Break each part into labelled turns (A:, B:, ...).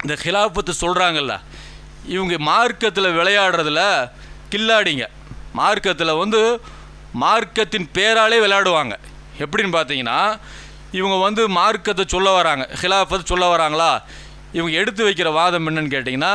A: இந்த ஹிலாஃபத்து சொல்கிறாங்கல்ல இவங்க மார்க்கத்தில் விளையாடுறதுல கில்லாடிங்க மார்க்கத்தில் வந்து மார்க்கத்தின் பேராலே விளையாடுவாங்க எப்படின்னு பார்த்தீங்கன்னா இவங்க வந்து மார்க்கத்தை சொல்ல வராங்க ஹிலாஃபத் சொல்ல வராங்களா இவங்க எடுத்து வைக்கிற வாதம் என்னன்னு கேட்டிங்கன்னா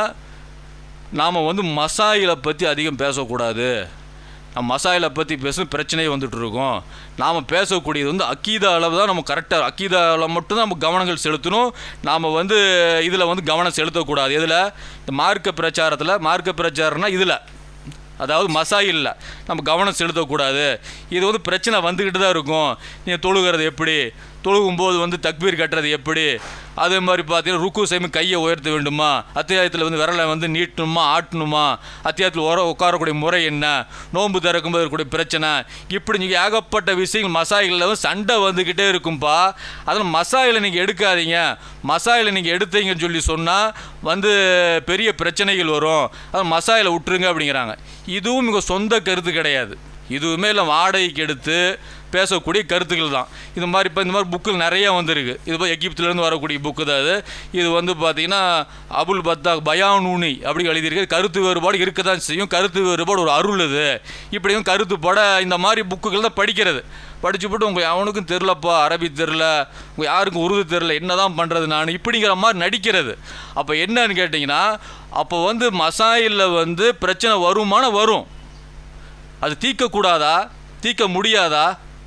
A: நாம் வந்து மசாயிலை பற்றி அதிகம் பேசக்கூடாது நம்ம மசாயிலை பற்றி பேசும் பிரச்சனையே வந்துட்டு இருக்கோம் நாம் பேசக்கூடியது வந்து அக்கீதா அளவு தான் நம்ம கரெக்டாக அக்கீதாவில் மட்டும்தான் நம்ம கவனங்கள் செலுத்தணும் நாம் வந்து இதில் வந்து கவனம் செலுத்தக்கூடாது எதில் இந்த மார்க்க பிரச்சாரத்தில் மார்க்க பிரச்சாரம்னா இதில் அதாவது மசாயில்ல நம்ம கவனம் செலுத்தக்கூடாது இது வந்து பிரச்சனை வந்துக்கிட்டு தான் இருக்கும் நீங்கள் தொழுகிறது எப்படி தொழுகும்போது வந்து தக்பீர் கட்டுறது எப்படி அதே மாதிரி பார்த்தீங்கன்னா ருக்கு செய்யும் கையை உயர்த்த வேண்டுமா அத்தியாயத்தில் வந்து விரலை வந்து நீட்டணுமா ஆட்டணுமா அத்தியாயத்தில் உர உட்காரக்கூடிய முறை என்ன நோன்பு திறக்கும்போது இருக்கக்கூடிய பிரச்சனை இப்படி நீங்கள் ஏகப்பட்ட விஷயங்கள் மசாயிலில் வந்து சண்டை வந்துக்கிட்டே இருக்கும்பா அதில் மசாயிலை நீங்கள் எடுக்காதீங்க மசாயிலை நீங்கள் எடுத்தீங்கன்னு சொல்லி சொன்னால் வந்து பெரிய பிரச்சனைகள் வரும் அது மசாயிலை விட்டுருங்க அப்படிங்கிறாங்க இதுவும் இங்கே சொந்த கருத்து கிடையாது இதுவுமே இல்லை வாடகைக்கு எடுத்து பேசக்கூடிய கருத்துக்கள் தான் இது மாதிரி இப்போ இந்த மாதிரி புக்கில் நிறைய வந்திருக்கு இது இப்போ எகிப்துலேருந்து வரக்கூடிய புக்கு தான் இது இது வந்து பார்த்தீங்கன்னா அபுல் பத்தா பயானூனி அப்படி எழுதியிருக்கு கருத்து வேறுபாடு இருக்க தான் செய்யும் கருத்து வேறுபாடு ஒரு அருள் இது இப்படியும் கருத்து பட இந்த மாதிரி புக்குகள் தான் படிக்கிறது படிச்சு போட்டு உங்கள் அவனுக்கும் தெரிலப்பா அரபி தெரில உங்கள் யாருக்கும் உருது தெரில என்ன தான் பண்ணுறது நான் இப்படிங்கிற மாதிரி நடிக்கிறது அப்போ என்னன்னு கேட்டிங்கன்னா அப்போ வந்து மசாயிலில் வந்து பிரச்சனை வருமான வரும் அது தீர்க்கக்கூடாதா தீர்க்க முடியாதா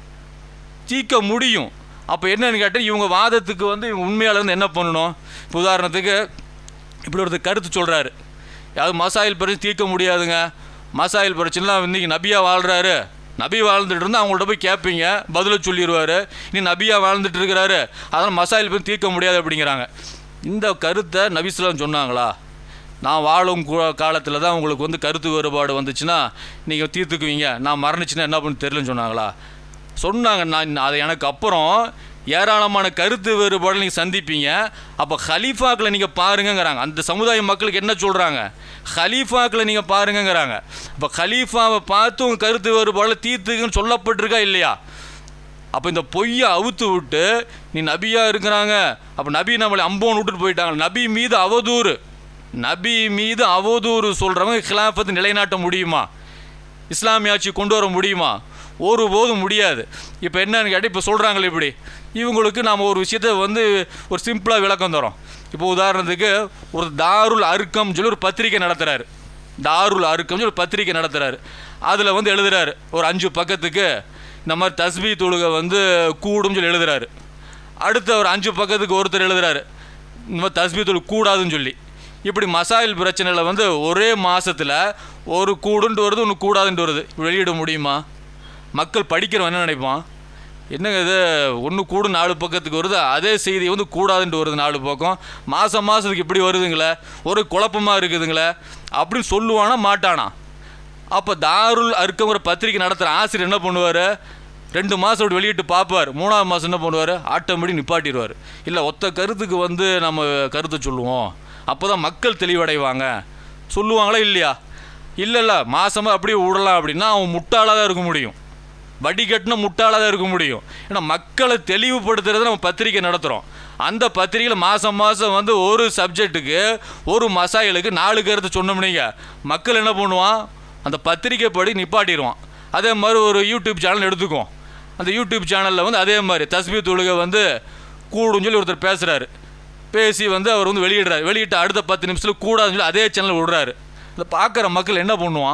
A: தீர்க்க முடியும் அப்போ என்னன்னு கேட்டால் இவங்க வாதத்துக்கு வந்து இவங்க உண்மையால இருந்து என்ன பண்ணணும் இப்போ உதாரணத்துக்கு இப்படி ஒருத்தர் கருத்து சொல்கிறாரு யாவது மசாயில் பிரச்சனை தீர்க்க முடியாதுங்க மசாயில் பிரச்சனைலாம் இன்றைக்கி நபியாக வாழ்கிறாரு நபி வாழ்ந்துட்டு இருந்தால் அவங்கள்ட்ட போய் கேட்பீங்க பதிலை சொல்லிடுவார் நீ நபியாக வாழ்ந்துட்டு இருக்கிறாரு அதனால் மசாயில் பிரச்சனை தீர்க்க முடியாது அப்படிங்கிறாங்க இந்த கருத்தை நபிஸ்லாம் சொன்னாங்களா நான் வாழும் காலத்தில் தான் உங்களுக்கு வந்து கருத்து வேறுபாடு வந்துச்சுன்னா நீங்கள் தீர்த்துக்குவீங்க நான் மரணிச்சுன்னா என்ன பண்ணு தெரிலன்னு சொன்னாங்களா சொன்னாங்க நான் அது எனக்கு அப்புறம் ஏராளமான கருத்து வேறுபாடு நீங்கள் சந்திப்பீங்க அப்போ ஹலீஃபாக்களை நீங்கள் பாருங்கங்கிறாங்க அந்த சமுதாய மக்களுக்கு என்ன சொல்கிறாங்க ஹலீஃபாக்களை நீங்கள் பாருங்கங்கிறாங்க அப்போ ஹலீஃபாவை பார்த்து உங்கள் கருத்து வேறுபாடு தீர்த்துக்குன்னு சொல்லப்பட்டிருக்கா இல்லையா அப்போ இந்த பொய்யை அவுத்து விட்டு நீ நபியாக இருக்கிறாங்க அப்போ நபி நம்மளை அம்போன்னு விட்டுட்டு போயிட்டாங்க நபி மீது அவதூறு நபி மீது அவதூறு சொல்கிறவங்க ஹிலாஃபத்தை நிலைநாட்ட முடியுமா இஸ்லாமிய ஆட்சி கொண்டு வர முடியுமா ஒருபோதும் முடியாது இப்போ என்னன்னு கேட்டால் இப்போ சொல்கிறாங்களே இப்படி இவங்களுக்கு நாம் ஒரு விஷயத்தை வந்து ஒரு சிம்பிளாக விளக்கம் தரோம் இப்போ உதாரணத்துக்கு ஒரு தாருல் அருக்கம் சொல்லி ஒரு பத்திரிக்கை நடத்துகிறாரு தாருல் அருக்கம் சொல்லி ஒரு பத்திரிக்கை நடத்துகிறாரு அதில் வந்து எழுதுறாரு ஒரு அஞ்சு பக்கத்துக்கு இந்த மாதிரி தஸ்பீ தொழுகை வந்து கூடும் சொல்லி எழுதுறாரு அடுத்த ஒரு அஞ்சு பக்கத்துக்கு ஒருத்தர் எழுதுறாரு இந்த மாதிரி தஸ்பீ தொழுகை கூடாதுன்னு சொல்லி இப்படி மசாயில் பிரச்சனையில் வந்து ஒரே மாதத்தில் ஒரு கூடுன்ட்டு வருது ஒன்று கூடாதுன்ட்டு வருது வெளியிட முடியுமா மக்கள் படிக்கிறவன் என்ன நினைப்பான் என்னங்க இது ஒன்று கூடு நாலு பக்கத்துக்கு வருது அதே செய்தி வந்து கூடாதுன்ட்டு வருது நாலு பக்கம் மாதம் மாதத்துக்கு இப்படி வருதுங்களே ஒரு குழப்பமாக இருக்குதுங்களே அப்படின்னு சொல்லுவானா மாட்டானா அப்போ தாருல் அறுக்கங்கிற பத்திரிக்கை நடத்துகிற ஆசிரியர் என்ன பண்ணுவார் ரெண்டு மாதம் அப்படி வெளியிட்டு பார்ப்பார் மூணாவது மாதம் என்ன பண்ணுவார் ஆட்டோமேட்டிக் நிப்பாட்டிடுவார் இல்லை ஒத்த கருத்துக்கு வந்து நம்ம கருத்தை சொல்லுவோம் அப்போ தான் மக்கள் தெளிவடைவாங்க சொல்லுவாங்களா இல்லையா இல்லை இல்லை மாதமாக அப்படியே விடலாம் அப்படின்னா அவன் முட்டாளாக தான் இருக்க முடியும் வடிகட்டின முட்டாளாக தான் இருக்க முடியும் ஏன்னா மக்களை தெளிவுபடுத்துறது நம்ம பத்திரிக்கை நடத்துகிறோம் அந்த பத்திரிக்கையில் மாதம் மாதம் வந்து ஒரு சப்ஜெக்ட்டுக்கு ஒரு மசாயிலுக்கு நாலு கருத்து சொன்னோம்னீங்க மக்கள் என்ன பண்ணுவான் அந்த பத்திரிக்கை படி நிப்பாட்டிடுவான் அதே மாதிரி ஒரு யூடியூப் சேனல் எடுத்துக்குவோம் அந்த யூடியூப் சேனலில் வந்து அதே மாதிரி தஸ்பீ தொழுகை வந்து கூடுன்னு சொல்லி ஒருத்தர் பேசுகிறாரு பேசி வந்து அவர் வந்து வெளியிடுறாரு வெளியிட்டு அடுத்த பத்து நிமிஷத்தில் கூடாதுன்னு சொல்லி அதே சேனல் விடுறாரு இதை பார்க்குற மக்கள் என்ன பண்ணுவான்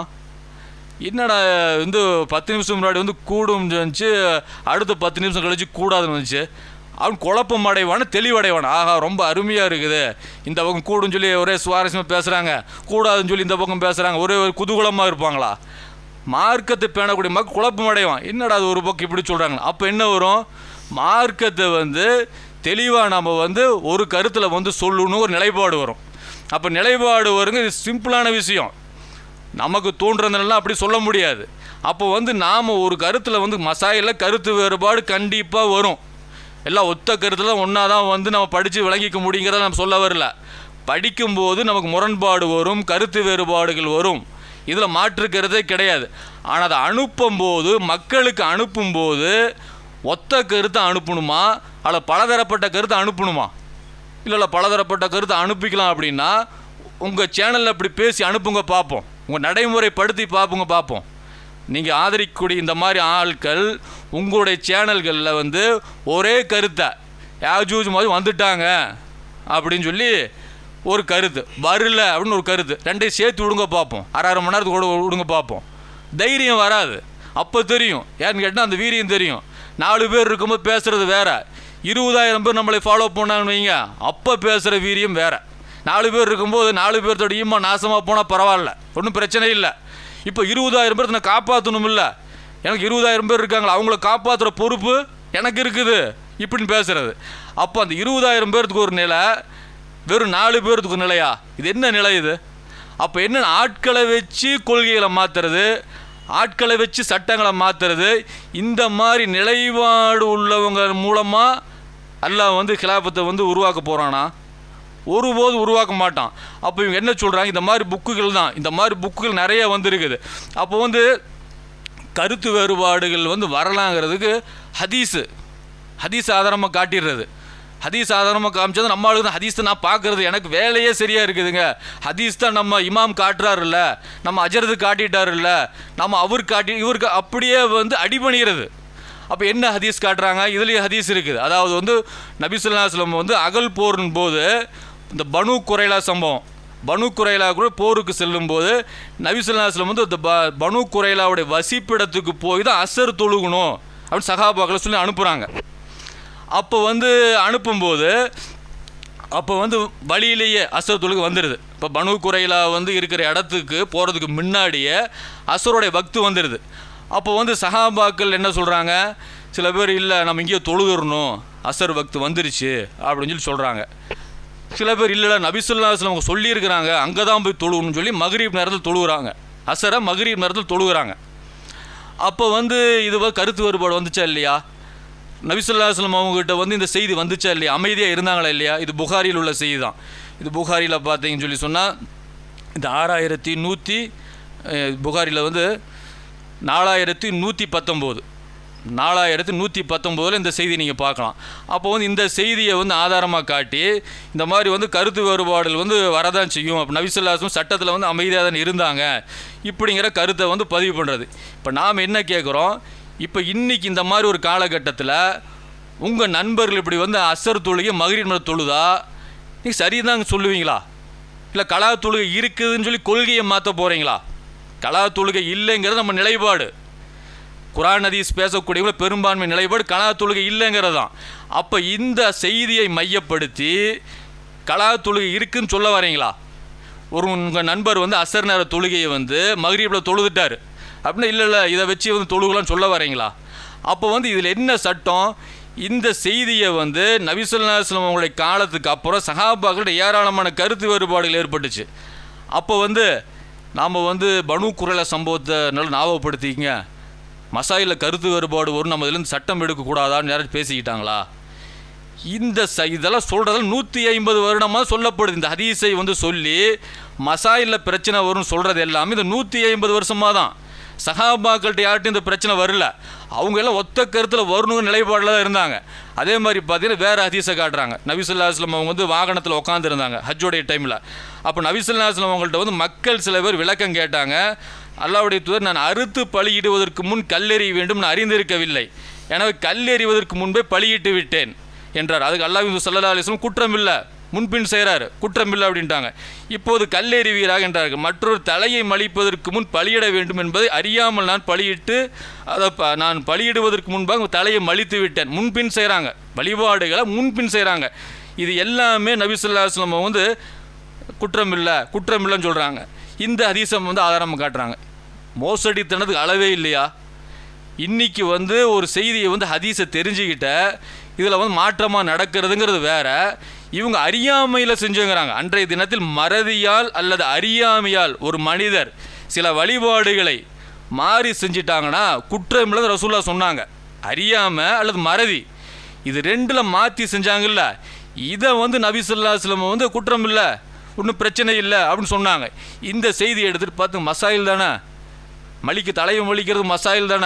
A: என்னடா வந்து பத்து நிமிஷம் முன்னாடி வந்து கூடும் இருந்துச்சு அடுத்த பத்து நிமிஷம் கழிச்சு கூடாதுன்னு வந்துச்சு அவன் குழப்பம் அடைவான தெளிவடைவான் ஆஹா ரொம்ப அருமையாக இருக்குது இந்த பக்கம் கூடுன்னு சொல்லி ஒரே சுவாரஸ்யமாக பேசுகிறாங்க கூடாதுன்னு சொல்லி இந்த பக்கம் பேசுகிறாங்க ஒரே ஒரு குதூகலமாக இருப்பாங்களா மார்க்கத்தை பேணக்கூடிய மக்கள் குழப்பம் அடைவான் என்னடா அது ஒரு பக்கம் இப்படி சொல்கிறாங்க அப்போ என்ன வரும் மார்க்கத்தை வந்து தெளிவாக நம்ம வந்து ஒரு கருத்தில் வந்து சொல்லணும் ஒரு நிலைப்பாடு வரும் அப்போ நிலைப்பாடு வருங்க இது சிம்பிளான விஷயம் நமக்கு தோன்றதுனால அப்படி சொல்ல முடியாது அப்போ வந்து நாம் ஒரு கருத்தில் வந்து மசாயில் கருத்து வேறுபாடு கண்டிப்பாக வரும் எல்லாம் ஒத்த கருத்தில் ஒன்றா தான் வந்து நம்ம படித்து விளங்கிக்க முடியுங்கிறத நம்ம சொல்ல வரல படிக்கும்போது நமக்கு முரண்பாடு வரும் கருத்து வேறுபாடுகள் வரும் இதில் மாற்றுக்கிறதே கிடையாது ஆனால் அதை அனுப்பும்போது மக்களுக்கு அனுப்பும்போது ஒத்த கருத்தை அனுப்பணுமா அல்ல பலதரப்பட்ட கருத்தை அனுப்பணுமா இல்லை இல்லை பலதரப்பட்ட கருத்தை அனுப்பிக்கலாம் அப்படின்னா உங்கள் சேனலில் இப்படி பேசி அனுப்புங்க பார்ப்போம் உங்கள் நடைமுறைப்படுத்தி பார்ப்போங்க பார்ப்போம் நீங்கள் ஆதரிக்கக்கூடிய இந்த மாதிரி ஆட்கள் உங்களுடைய சேனல்களில் வந்து ஒரே கருத்தை யாஜூஜ் மாதிரி வந்துட்டாங்க அப்படின்னு சொல்லி ஒரு கருத்து வரல அப்படின்னு ஒரு கருத்து ரெண்டையும் சேர்த்து விடுங்க பார்ப்போம் அரை அரை மணி நேரத்துக்கு கூட விடுங்க பார்ப்போம் தைரியம் வராது அப்போ தெரியும் ஏன்னு கேட்டால் அந்த வீரியம் தெரியும் நாலு பேர் இருக்கும்போது பேசுகிறது வேற இருபதாயிரம் பேர் நம்மளை ஃபாலோ பண்ணாங்கன்னு வைங்க அப்போ பேசுகிற வீரியம் வேற நாலு பேர் இருக்கும்போது நாலு பேர்த்தோட ஈமா நாசமாக போனால் பரவாயில்ல ஒன்றும் பிரச்சனை இல்லை இப்போ இருபதாயிரம் பேர் நான் காப்பாற்றணும் இல்லை எனக்கு இருபதாயிரம் பேர் இருக்காங்களா அவங்கள காப்பாற்றுற பொறுப்பு எனக்கு இருக்குது இப்படின்னு பேசுறது அப்போ அந்த இருபதாயிரம் பேர்த்துக்கு ஒரு நிலை வெறும் நாலு பேர்த்துக்கு ஒரு நிலையா இது என்ன நிலை இது அப்போ என்ன ஆட்களை வச்சு கொள்கைகளை மாற்றுறது ஆட்களை வச்சு சட்டங்களை மாற்றுறது இந்த மாதிரி நிலைப்பாடு உள்ளவங்க மூலமாக அல்லாஹ் வந்து கிலாபத்தை வந்து உருவாக்க போகிறானா ஒருபோதும் உருவாக்க மாட்டான் அப்போ இவங்க என்ன சொல்கிறாங்க இந்த மாதிரி புக்குகள் தான் இந்த மாதிரி புக்குகள் நிறைய வந்திருக்குது அப்போ வந்து கருத்து வேறுபாடுகள் வந்து வரலாங்கிறதுக்கு ஹதீஸு ஹதீஸ் ஆதாரமாக காட்டிடுறது ஹதீஸ் ஆதாரமாக காமிச்சது நம்ம ஆளுங்க ஹதீஸ் நான் பார்க்குறது எனக்கு வேலையே சரியாக இருக்குதுங்க ஹதீஸ் தான் நம்ம இமாம் காட்டுறாருல்ல நம்ம அஜரது காட்டிட்டாருல்ல நம்ம அவர் காட்டி இவருக்கு அப்படியே வந்து அடிபணிகிறது அப்போ என்ன ஹதீஸ் காட்டுறாங்க இதுலேயும் ஹதீஸ் இருக்குது அதாவது வந்து நபிசுல்லாஸ்லம் வந்து அகல் போரின் போது இந்த பனு குறைலா சம்பவம் பனு குறைலா கூட போருக்கு செல்லும்போது நபிசுல்லாஸ்லம் வந்து இந்த ப பனு குறைலாவுடைய வசிப்பிடத்துக்கு போய் தான் அசர் தொழுகணும் அப்படின்னு சகாபாக்களை சொல்லி அனுப்புகிறாங்க அப்போ வந்து அனுப்பும்போது அப்போ வந்து வழியிலேயே அசர் தொழுகை வந்துடுது இப்போ பனு குறைலா வந்து இருக்கிற இடத்துக்கு போகிறதுக்கு முன்னாடியே அசருடைய வக்து வந்துடுது அப்போ வந்து சஹாபாக்கள் என்ன சொல்கிறாங்க சில பேர் இல்லை நம்ம இங்கேயே தொழுதுறணும் அசர் வக்து வந்துருச்சு அப்படின்னு சொல்லி சொல்கிறாங்க சில பேர் இல்லை நபிசுல்லாஸ்லம் அவங்க சொல்லியிருக்கிறாங்க அங்கே தான் போய் தொழுகணும்னு சொல்லி மகரீப் நேரத்தில் தொழுகிறாங்க அசரை மகரீப் நேரத்தில் தொழுகிறாங்க அப்போ வந்து இது வந்து கருத்து வேறுபாடு வந்துச்சா இல்லையா நபிசுல்லாஸ்லம் அவங்ககிட்ட வந்து இந்த செய்தி வந்துச்சா இல்லையா அமைதியாக இருந்தாங்களா இல்லையா இது புகாரியில் உள்ள செய்தி தான் இது புகாரியில் பார்த்தீங்கன்னு சொல்லி சொன்னால் இந்த ஆறாயிரத்தி நூற்றி புகாரியில் வந்து நாலாயிரத்தி நூற்றி பத்தொம்போது நாலாயிரத்தி நூற்றி பத்தொம்போதில் இந்த செய்தி நீங்கள் பார்க்கலாம் அப்போ வந்து இந்த செய்தியை வந்து ஆதாரமாக காட்டி இந்த மாதிரி வந்து கருத்து வேறுபாடுகள் வந்து வரதான் செய்யும் அப்போ நபிசுல்லாசும் சட்டத்தில் வந்து அமைதியாக தான் இருந்தாங்க இப்படிங்கிற கருத்தை வந்து பதிவு பண்ணுறது இப்போ நாம் என்ன கேட்குறோம் இப்போ இன்றைக்கி இந்த மாதிரி ஒரு காலகட்டத்தில் உங்கள் நண்பர்கள் இப்படி வந்து அசர் தொழுகை மகிழ் மத தொழுதா நீங்கள் சரிதாங்க சொல்லுவீங்களா இல்லை கலா தொழுகை இருக்குதுன்னு சொல்லி கொள்கையை மாற்ற போகிறீங்களா கலா தொழுகை இல்லைங்கிறது நம்ம நிலைப்பாடு குரான் ஹதீஸ் பேசக்கூடியவங்கள பெரும்பான்மை நிலைப்பாடு கலா தொழுகை இல்லைங்கிறது தான் அப்போ இந்த செய்தியை மையப்படுத்தி கலா தொழுகை இருக்குன்னு சொல்ல வரீங்களா ஒரு உங்கள் நண்பர் வந்து அசர் நேர தொழுகையை வந்து மகரீபில் தொழுதுட்டார் அப்படின்னா இல்லை இல்லை இதை வச்சு வந்து தொழுகலான்னு சொல்ல வரீங்களா அப்போ வந்து இதில் என்ன சட்டம் இந்த செய்தியை வந்து நபிசுல்லாஸ்லம் அவங்களுடைய காலத்துக்கு அப்புறம் சஹாபாக்களுடைய ஏராளமான கருத்து வேறுபாடுகள் ஏற்பட்டுச்சு அப்போ வந்து நாம் வந்து பனு குரல சம்பவத்தை நல்லா ஞாபகப்படுத்திக்கிங்க மசாயில் கருத்து வேறுபாடு வரும் நம்ம இதுலேருந்து சட்டம் எடுக்கக்கூடாதான்னு யாராச்சும் பேசிக்கிட்டாங்களா இந்த ச இதெல்லாம் சொல்கிறதெல்லாம் நூற்றி ஐம்பது வருடமாக சொல்லப்படுது இந்த ஹதீஸை வந்து சொல்லி மசாயில் பிரச்சனை வரும்னு சொல்கிறது எல்லாமே இந்த நூற்றி ஐம்பது வருஷமாக தான் சஹாபாக்கள்கிட்ட யார்ட்டும் இந்த பிரச்சனை வரல அவங்க எல்லாம் ஒத்த கருத்தில் வரணுங்கிற நிலைப்பாடில் தான் இருந்தாங்க அதே மாதிரி பார்த்தீங்கன்னா வேறு ஹதீஸை காட்டுறாங்க நபிசுல்லாஸ்லம் அவங்க வந்து வாகனத்தில் உட்காந்துருந்தாங்க ஹஜ்ஜோடைய டைமில் அப்போ நபிசுல்லாஸ்லம் அவங்கள்ட்ட வந்து மக்கள் சில பேர் விளக்கம் கேட்டாங்க அல்லாவுடைய தூதர் நான் அறுத்து பலியிடுவதற்கு முன் கல்லெறிய வேண்டும் நான் அறிந்திருக்கவில்லை எனவே கல்லெறிவதற்கு முன்பே பலியிட்டு விட்டேன் என்றார் அதுக்கு அல்லாஹ் சல்லா அலிஸ்லம் குற்றம் இல்லை முன்பின் செய்கிறாரு குற்றம் இல்லை அப்படின்ட்டாங்க இப்போது கல்லெறிவீராக என்றார்கள் மற்றொரு தலையை மலிப்பதற்கு முன் பலியிட வேண்டும் என்பதை அறியாமல் நான் பலியிட்டு அதை ப- நான் பலியிடுவதற்கு முன்பாக தலையை மலித்து விட்டேன் முன்பின் செய்கிறாங்க வழிபாடுகளை முன்பின் செய்கிறாங்க இது எல்லாமே நபிசுல்லாஸ்லம் வந்து குற்றம் இல்லை குற்றம் இல்லைன்னு சொல்கிறாங்க இந்த ஹதீசம் வந்து ஆதாரம் காட்டுறாங்க மோசடித்தனதுக்கு அளவே இல்லையா இன்னைக்கு வந்து ஒரு செய்தியை வந்து ஹதீஸை தெரிஞ்சுக்கிட்ட இதில் வந்து மாற்றமாக நடக்கிறதுங்கிறது வேற இவங்க அறியாமையில் செஞ்சுங்கிறாங்க அன்றைய தினத்தில் மறதியால் அல்லது அறியாமையால் ஒரு மனிதர் சில வழிபாடுகளை மாறி செஞ்சிட்டாங்கன்னா குற்றம் இல்லைன்னு ரசூல்லா சொன்னாங்க அறியாமல் அல்லது மறதி இது ரெண்டில் மாற்றி செஞ்சாங்கல்ல இதை வந்து நபி ஸல்லல்லாஹு வந்து குற்றம் இல்லை ஒன்றும் பிரச்சனை இல்லை அப்படின்னு சொன்னாங்க இந்த செய்தி எடுத்துகிட்டு பார்த்து மசாயில் தானே மலிக்கு தலையை மலிக்கிறது மசாயில் தானே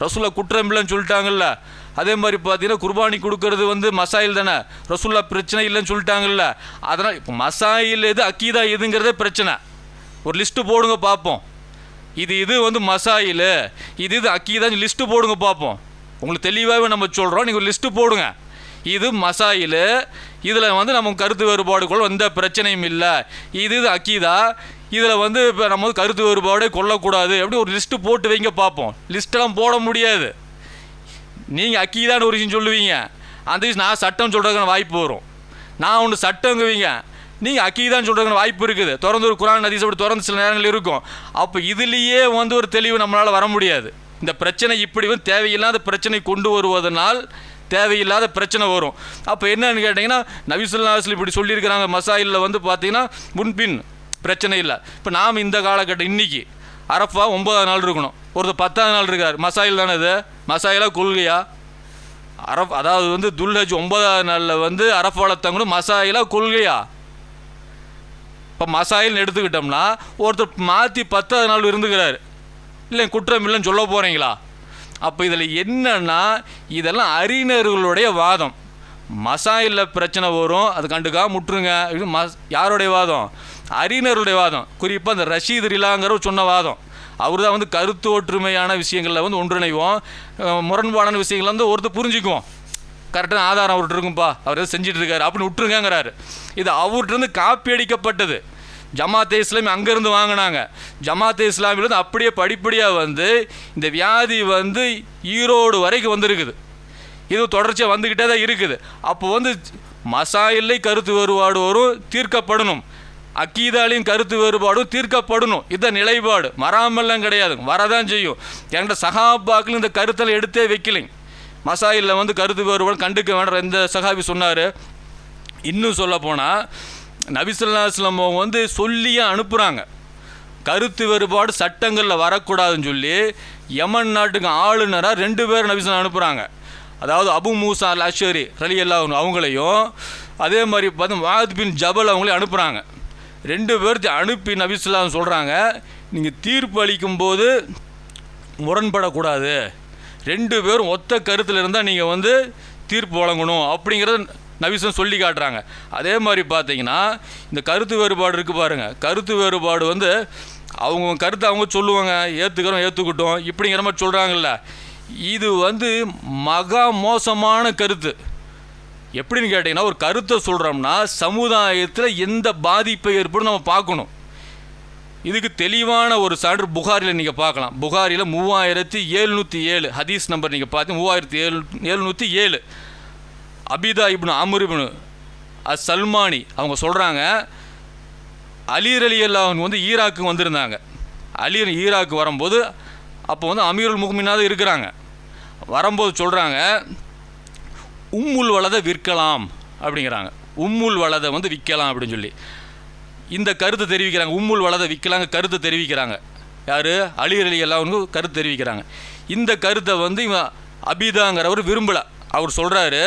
A: ரசூல்லா குற்றம் இல்லைன்னு சொல்லிட்டாங்கல்ல அதே மாதிரி பார்த்தீங்கன்னா குர்பானி கொடுக்கறது வந்து மசாயில் தானே ரசூல்லா பிரச்சனை இல்லைன்னு சொல்லிட்டாங்கல்ல அதனால் இப்போ மசாயில் எது அக்கீதா எதுங்கிறதே பிரச்சனை ஒரு லிஸ்ட்டு போடுங்க பார்ப்போம் இது இது வந்து மசாயில் இது இது அக்கீதான்னு லிஸ்ட்டு போடுங்க பார்ப்போம் உங்களுக்கு தெளிவாகவே நம்ம சொல்கிறோம் நீங்கள் ஒரு லிஸ்ட்டு போடுங்க இது மசாயில் இதில் வந்து நம்ம கருத்து வேறுபாடுக்குள்ள எந்த பிரச்சனையும் இல்லை இது இது அக்கீதா இதில் வந்து இப்போ நம்ம வந்து கருத்து வேறுபாடே கொள்ளக்கூடாது எப்படி ஒரு லிஸ்ட்டு போட்டு வைங்க பார்ப்போம் லிஸ்ட்டெல்லாம் போட முடியாது நீங்கள் அக்கீதான்னு ஒரு விஷயம் சொல்லுவீங்க அந்த விஷயம் நான் சட்டம் சொல்கிறதுக்கான வாய்ப்பு வரும் நான் ஒன்று சட்டங்குவீங்க நீங்கள் அக்கீதான்னு சொல்கிறதுக்கான வாய்ப்பு இருக்குது திறந்து ஒரு குரான் நதீஸ் அப்படி திறந்து சில நேரங்கள் இருக்கும் அப்போ இதுலேயே வந்து ஒரு தெளிவு நம்மளால் வர முடியாது இந்த பிரச்சனை இப்படி வந்து தேவையில்லாத பிரச்சனை கொண்டு வருவதனால் தேவையில்லாத பிரச்சனை வரும் அப்போ என்னன்னு கேட்டிங்கன்னா நபிசுல்லாஸ்ல இப்படி சொல்லியிருக்கிறாங்க மசாயில் வந்து பார்த்தீங்கன்னா முன்பின் பிரச்சனை இல்லை இப்போ நாம் இந்த காலகட்டம் இன்னைக்கு அரஃபா ஒன்பதாம் நாள் இருக்கணும் ஒருத்தர் பத்தாவது நாள் இருக்கார் மசாயில் தானே இது மசாயிலா கொள்கையா அரஃப் அதாவது வந்து துல்ஹஜ் ஒன்பதாவது நாளில் வந்து அரஃபால தங்கணும் மசாயிலா கொள்கையா இப்போ மசாயில்னு எடுத்துக்கிட்டோம்னா ஒருத்தர் மாற்றி பத்தாவது நாள் இருந்துக்கிறாரு இல்லை குற்றம் இல்லைன்னு சொல்ல போகிறீங்களா அப்போ இதில் என்னன்னா இதெல்லாம் அறிஞர்களுடைய வாதம் மசாயில் பிரச்சனை வரும் அது கண்டுக்கா முட்டுருங்க இது மஸ் யாருடைய வாதம் அறிஞர்களுடைய வாதம் குறிப்பாக அந்த ரஷீத் ரிலாங்கிறவர் சொன்ன வாதம் அவர் தான் வந்து கருத்து ஒற்றுமையான விஷயங்களில் வந்து ஒன்றிணைவோம் அஹ் முரண்பாடான விஷயங்களை வந்து ஒருத்தர் புரிஞ்சுக்குவோம் கரெக்டான ஆதாரம் அவர்கிட்ட இருக்கும்பா அவர் எதாவது செஞ்சுட்டு இருக்காரு அப்படின்னு விட்டுருங்கங்கிறாரு இது அவர்கிட்ட இருந்து காப்பி அடிக்கப்பட்டது ஜமாத்தே இஸ்லாமி அங்கேருந்து வாங்கினாங்க ஜமாத்தே இஸ்லாமிலேருந்து அப்படியே படிப்படியாக வந்து இந்த வியாதி வந்து ஈரோடு வரைக்கும் வந்திருக்குது இது தொடர்ச்சியாக வந்துக்கிட்டே தான் இருக்குது அப்போ வந்து மசாயில்லை கருத்து வேறுபாடு வரும் தீர்க்கப்படணும் அக்கீதாலையும் கருத்து வேறுபாடும் தீர்க்கப்படணும் இதுதான் நிலைப்பாடு வராமல்லாம் கிடையாது வரதான் செய்யும் என்கிட்ட சகாபாக்கள் இந்த கருத்தில் எடுத்தே வைக்கலைங்க மசாயிலில் வந்து கருத்து வேறுபாடு கண்டுக்க வேண்டாம் எந்த சகாபி சொன்னார் இன்னும் சொல்ல போனால் நபிசுல்லாஸ்லம் வந்து சொல்லியே அனுப்புகிறாங்க கருத்து வேறுபாடு சட்டங்களில் வரக்கூடாதுன்னு சொல்லி யமன் நாட்டுக்கு ஆளுநராக ரெண்டு பேர் நபிசுல்லா அனுப்புகிறாங்க அதாவது அபு மூசா அல் அஷரி ரலி அல்லா அவங்களையும் அதே மாதிரி பார்த்து வாத் பின் ஜபல் அவங்களையும் அனுப்புகிறாங்க ரெண்டு பேர்த்தையும் அனுப்பி நபிசுல்லாம் சொல்கிறாங்க நீங்கள் தீர்ப்பு அளிக்கும்போது முரண்படக்கூடாது ரெண்டு பேரும் ஒத்த கருத்தில் இருந்தால் நீங்கள் வந்து தீர்ப்பு வழங்கணும் அப்படிங்கிறத நபிசன் சொல்லி காட்டுறாங்க அதே மாதிரி பார்த்தீங்கன்னா இந்த கருத்து வேறுபாடு இருக்குது பாருங்கள் கருத்து வேறுபாடு வந்து அவங்க கருத்தை அவங்க சொல்லுவாங்க ஏற்றுக்கிறோம் ஏற்றுக்கிட்டோம் இப்படிங்கிற மாதிரி சொல்கிறாங்கல்ல இது வந்து மகா மோசமான கருத்து எப்படின்னு கேட்டிங்கன்னா ஒரு கருத்தை சொல்கிறோம்னா சமுதாயத்தில் எந்த பாதிப்பை ஏற்படும் நம்ம பார்க்கணும் இதுக்கு தெளிவான ஒரு சான்று புகாரில் நீங்கள் பார்க்கலாம் புகாரில் மூவாயிரத்தி எழுநூற்றி ஏழு ஹதீஸ் நம்பர் நீங்கள் பார்த்து மூவாயிரத்தி ஏழு எழுநூற்றி ஏழு அபிதா இப்னு அமர் இப்னு அஸ் சல்மானி அவங்க சொல்கிறாங்க அலீர் அலி அல்லா அவங்க வந்து ஈராக்கு வந்திருந்தாங்க அலீர் ஈராக்கு வரும்போது அப்போ வந்து அமீருல் முகமினாவது இருக்கிறாங்க வரும்போது சொல்கிறாங்க உம்முல் வளதை விற்கலாம் அப்படிங்கிறாங்க உம்முல் வளதை வந்து விற்கலாம் அப்படின்னு சொல்லி இந்த கருத்தை தெரிவிக்கிறாங்க உம்முல் வளதை விற்கலாங்க கருத்தை தெரிவிக்கிறாங்க யார் அலீர் அலி அல்லா வந்து கருத்து தெரிவிக்கிறாங்க இந்த கருத்தை வந்து இவன் அபிதாங்கிறவர் விரும்பலை அவர் சொல்கிறாரு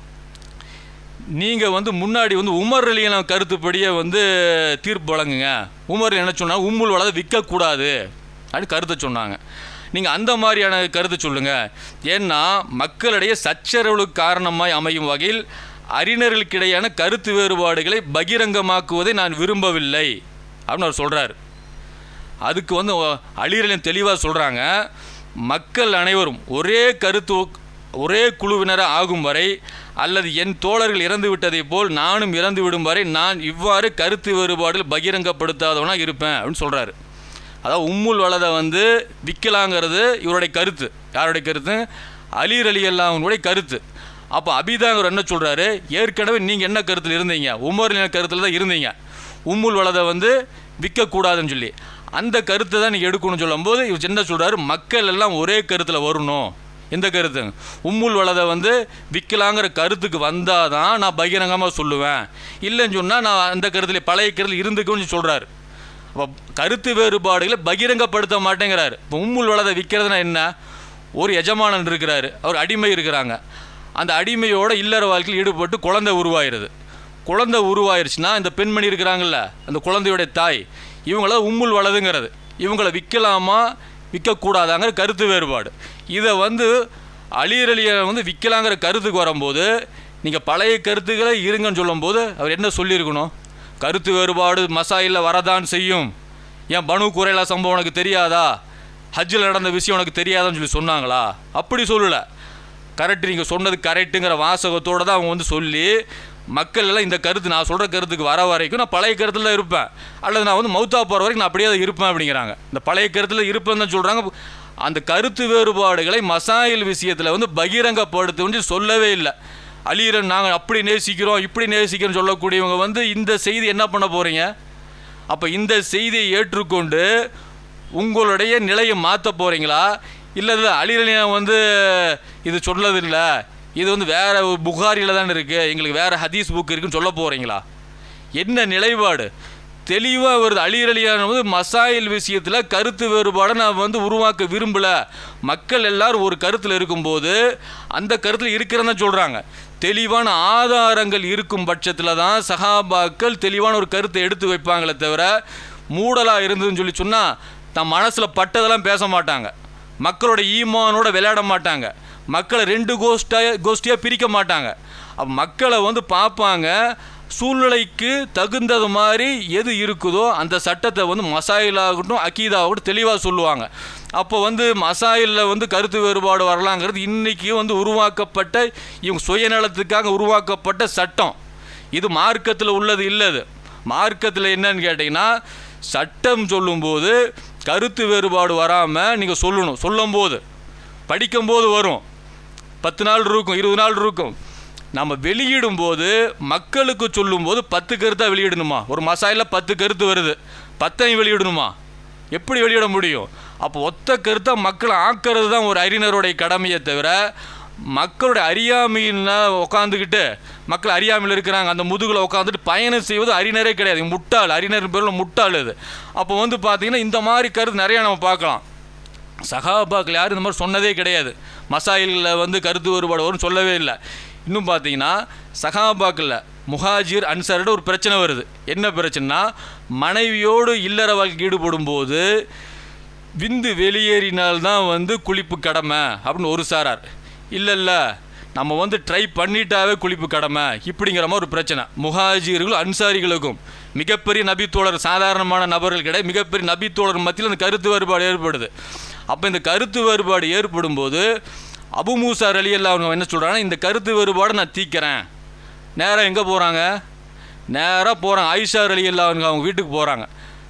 A: நீங்கள் வந்து முன்னாடி வந்து உமர் அலியான கருத்துப்படியே வந்து தீர்ப்பு வழங்குங்க உமர் என்ன சொன்னால் உம்முல் வளதை விற்கக்கூடாது அப்படின்னு கருத்தை சொன்னாங்க நீங்கள் அந்த மாதிரியான கருத்தை சொல்லுங்கள் ஏன்னா மக்களிடையே சச்சரவுகளுக்கு காரணமாய் அமையும் வகையில் அறிஞர்களுக்கிடையான கருத்து வேறுபாடுகளை பகிரங்கமாக்குவதை நான் விரும்பவில்லை அப்படின்னு அவர் சொல்கிறார் அதுக்கு வந்து அழிரலையும் தெளிவாக சொல்கிறாங்க மக்கள் அனைவரும் ஒரே கருத்து ஒரே குழுவினராக ஆகும் வரை அல்லது என் தோழர்கள் இறந்து விட்டதைப் போல் நானும் இறந்து விடும் வரை நான் இவ்வாறு கருத்து வேறுபாடுகள் பகிரங்கப்படுத்தாதவனாக இருப்பேன் அப்படின்னு சொல்கிறாரு அதாவது உம்முல் வலதை வந்து விற்கலாங்கிறது இவருடைய கருத்து யாருடைய கருத்து அலீர் அலி அல்லாவுடைய கருத்து அப்போ அபிதாங்கர் என்ன சொல்கிறாரு ஏற்கனவே நீங்கள் என்ன கருத்தில் இருந்தீங்க உமர் கருத்தில் தான் இருந்தீங்க உம்முல் வலதை வந்து விற்கக்கூடாதுன்னு சொல்லி அந்த கருத்தை தான் நீங்கள் எடுக்கணும்னு சொல்லும்போது இவர் என்ன சொல்கிறாரு மக்கள் எல்லாம் ஒரே கருத்தில் வரணும் எந்த கருத்து உம்முல் வலதை வந்து விற்கலாங்கிற கருத்துக்கு வந்தால் தான் நான் பகிரங்கமாக சொல்லுவேன் இல்லைன்னு சொன்னால் நான் அந்த கருத்தில் பழைய கருத்தில் இருந்துக்குன்னு சொல்கிறாரு அப்போ கருத்து வேறுபாடுகளை பகிரங்கப்படுத்த மாட்டேங்கிறாரு இப்போ உம்முல் வலதை விற்கிறதுனா என்ன ஒரு எஜமானன் இருக்கிறாரு அவர் அடிமை இருக்கிறாங்க அந்த அடிமையோட இல்லற வாழ்க்கையில் ஈடுபட்டு குழந்தை உருவாயிருது குழந்தை உருவாயிருச்சுன்னா இந்த பெண்மணி இருக்கிறாங்கல்ல அந்த குழந்தையோடைய தாய் இவங்கள உம்முல் வலதுங்கிறது இவங்கள விற்கலாமா விற்கக்கூடாதாங்கிற கருத்து வேறுபாடு இதை வந்து அலிரலியை வந்து விற்கலாங்கிற கருத்துக்கு வரும்போது நீங்கள் பழைய கருத்துக்களை இருங்கன்னு சொல்லும்போது அவர் என்ன சொல்லியிருக்கணும் கருத்து வேறுபாடு மசாயில் வரதான் செய்யும் ஏன் பனு குறைலா சம்பவம் உனக்கு தெரியாதா ஹஜ்ஜில் நடந்த விஷயம் உனக்கு தெரியாதான்னு சொல்லி சொன்னாங்களா அப்படி சொல்லலை கரெக்ட் நீங்கள் சொன்னது கரெக்டுங்கிற வாசகத்தோடு தான் அவங்க வந்து சொல்லி மக்கள் எல்லாம் இந்த கருத்து நான் சொல்கிற கருத்துக்கு வர வரைக்கும் நான் பழைய கருத்தில் தான் இருப்பேன் அல்லது நான் வந்து மௌத்தா போகிற வரைக்கும் நான் அப்படியே தான் இருப்பேன் அப்படிங்கிறாங்க இந்த பழைய கருத்தில் இருப்பேன்னு தான் சொல்கிறாங்க அந்த கருத்து வேறுபாடுகளை மசாயில் விஷயத்தில் வந்து பகிரங்கப்படுத்துன்னு சொல்லவே இல்லை அலீரன் நாங்கள் அப்படி நேசிக்கிறோம் இப்படி நேசிக்கிறோம் சொல்லக்கூடியவங்க வந்து இந்த செய்தி என்ன பண்ண போகிறீங்க அப்போ இந்த செய்தியை ஏற்றுக்கொண்டு உங்களுடைய நிலையை மாற்ற போகிறீங்களா இல்லை இல்லை அலிரலியம் வந்து இது சொன்னதில்லை இது வந்து வேறு புகாரியில் தான் இருக்குது எங்களுக்கு வேறு ஹதீஸ் புக் இருக்குன்னு சொல்ல போகிறீங்களா என்ன நிலைப்பாடு தெளிவாக வருது அலிரலியான வந்து மசாயில் விஷயத்தில் கருத்து வேறுபாடை நான் வந்து உருவாக்க விரும்பலை மக்கள் எல்லாரும் ஒரு கருத்தில் இருக்கும்போது அந்த கருத்தில் இருக்கிறன்னு சொல்கிறாங்க தெளிவான ஆதாரங்கள் இருக்கும் பட்சத்தில் தான் சஹாபாக்கள் தெளிவான ஒரு கருத்தை எடுத்து வைப்பாங்களே தவிர மூடலாக இருந்ததுன்னு சொல்லி சொன்னால் தன் மனசில் பட்டதெல்லாம் பேச மாட்டாங்க மக்களோட ஈமானோட விளையாட மாட்டாங்க மக்களை ரெண்டு கோஷ்டாக கோஷ்டியாக பிரிக்க மாட்டாங்க அப்ப மக்களை வந்து பார்ப்பாங்க சூழ்நிலைக்கு தகுந்தது மாதிரி எது இருக்குதோ அந்த சட்டத்தை வந்து மசாயிலாகட்டும் அக்கீதாகட்டும் தெளிவாக சொல்லுவாங்க அப்போ வந்து மசாயிலில் வந்து கருத்து வேறுபாடு வரலாங்கிறது இன்றைக்கி வந்து உருவாக்கப்பட்ட இவங்க சுயநலத்துக்காக உருவாக்கப்பட்ட சட்டம் இது மார்க்கத்தில் உள்ளது இல்லது மார்க்கத்தில் என்னன்னு கேட்டிங்கன்னா சட்டம் சொல்லும்போது கருத்து வேறுபாடு வராமல் நீங்கள் சொல்லணும் சொல்லும்போது படிக்கும்போது வரும் பத்து நாள் இருக்கும் இருபது நாள் இருக்கும் நம்ம வெளியிடும்போது மக்களுக்கு சொல்லும்போது பத்து கருத்தாக வெளியிடணுமா ஒரு மசாயில் பத்து கருத்து வருது பத்தையும் வெளியிடணுமா எப்படி வெளியிட முடியும் அப்போ ஒத்த கருத்தை மக்களை ஆக்கிறது தான் ஒரு அறிஞருடைய கடமையை தவிர மக்களுடைய அறியாமையில் உட்காந்துக்கிட்டு மக்கள் அறியாமையில் இருக்கிறாங்க அந்த முதுகில் உட்காந்துட்டு பயணம் செய்வது அறிஞரே கிடையாது முட்டாள் அறிஞர் பேரில் முட்டாள் இது அப்போ வந்து பார்த்தீங்கன்னா இந்த மாதிரி கருத்து நிறையா நம்ம பார்க்கலாம் சகாபாக்கள் யாரும் இந்த மாதிரி சொன்னதே கிடையாது மசாயிலில் வந்து கருத்து வேறுபாடு வரும்னு சொல்லவே இல்லை இன்னும் பார்த்தீங்கன்னா சகாபாக்கில் முஹாஜிர் அன்சாரோட ஒரு பிரச்சனை வருது என்ன பிரச்சனைனா மனைவியோடு இல்லற வாழ்க்கை ஈடுபடும் போது விந்து வெளியேறினால்தான் வந்து குளிப்பு கடமை அப்படின்னு ஒரு சாரார் இல்லை இல்லை நம்ம வந்து ட்ரை பண்ணிட்டாவே குளிப்பு கடமை இப்படிங்கிற மாதிரி ஒரு பிரச்சனை முஹாஜிர்களும் அன்சாரிகளுக்கும் மிகப்பெரிய நபித்தோழர் சாதாரணமான நபர்கள் கிடையாது மிகப்பெரிய நபித்தோழர் மத்தியில் அந்த கருத்து வேறுபாடு ஏற்படுது அப்போ இந்த கருத்து வேறுபாடு ஏற்படும் போது அபு மூசார் அலி அல்லா அவங்க என்ன சொல்கிறாங்கன்னா இந்த கருத்து வேறுபாடை நான் தீக்கிறேன் நேராக எங்கே போகிறாங்க நேராக போகிறாங்க ஐஷார் அலி அல்லா அவங்க அவங்க வீட்டுக்கு போகிறாங்க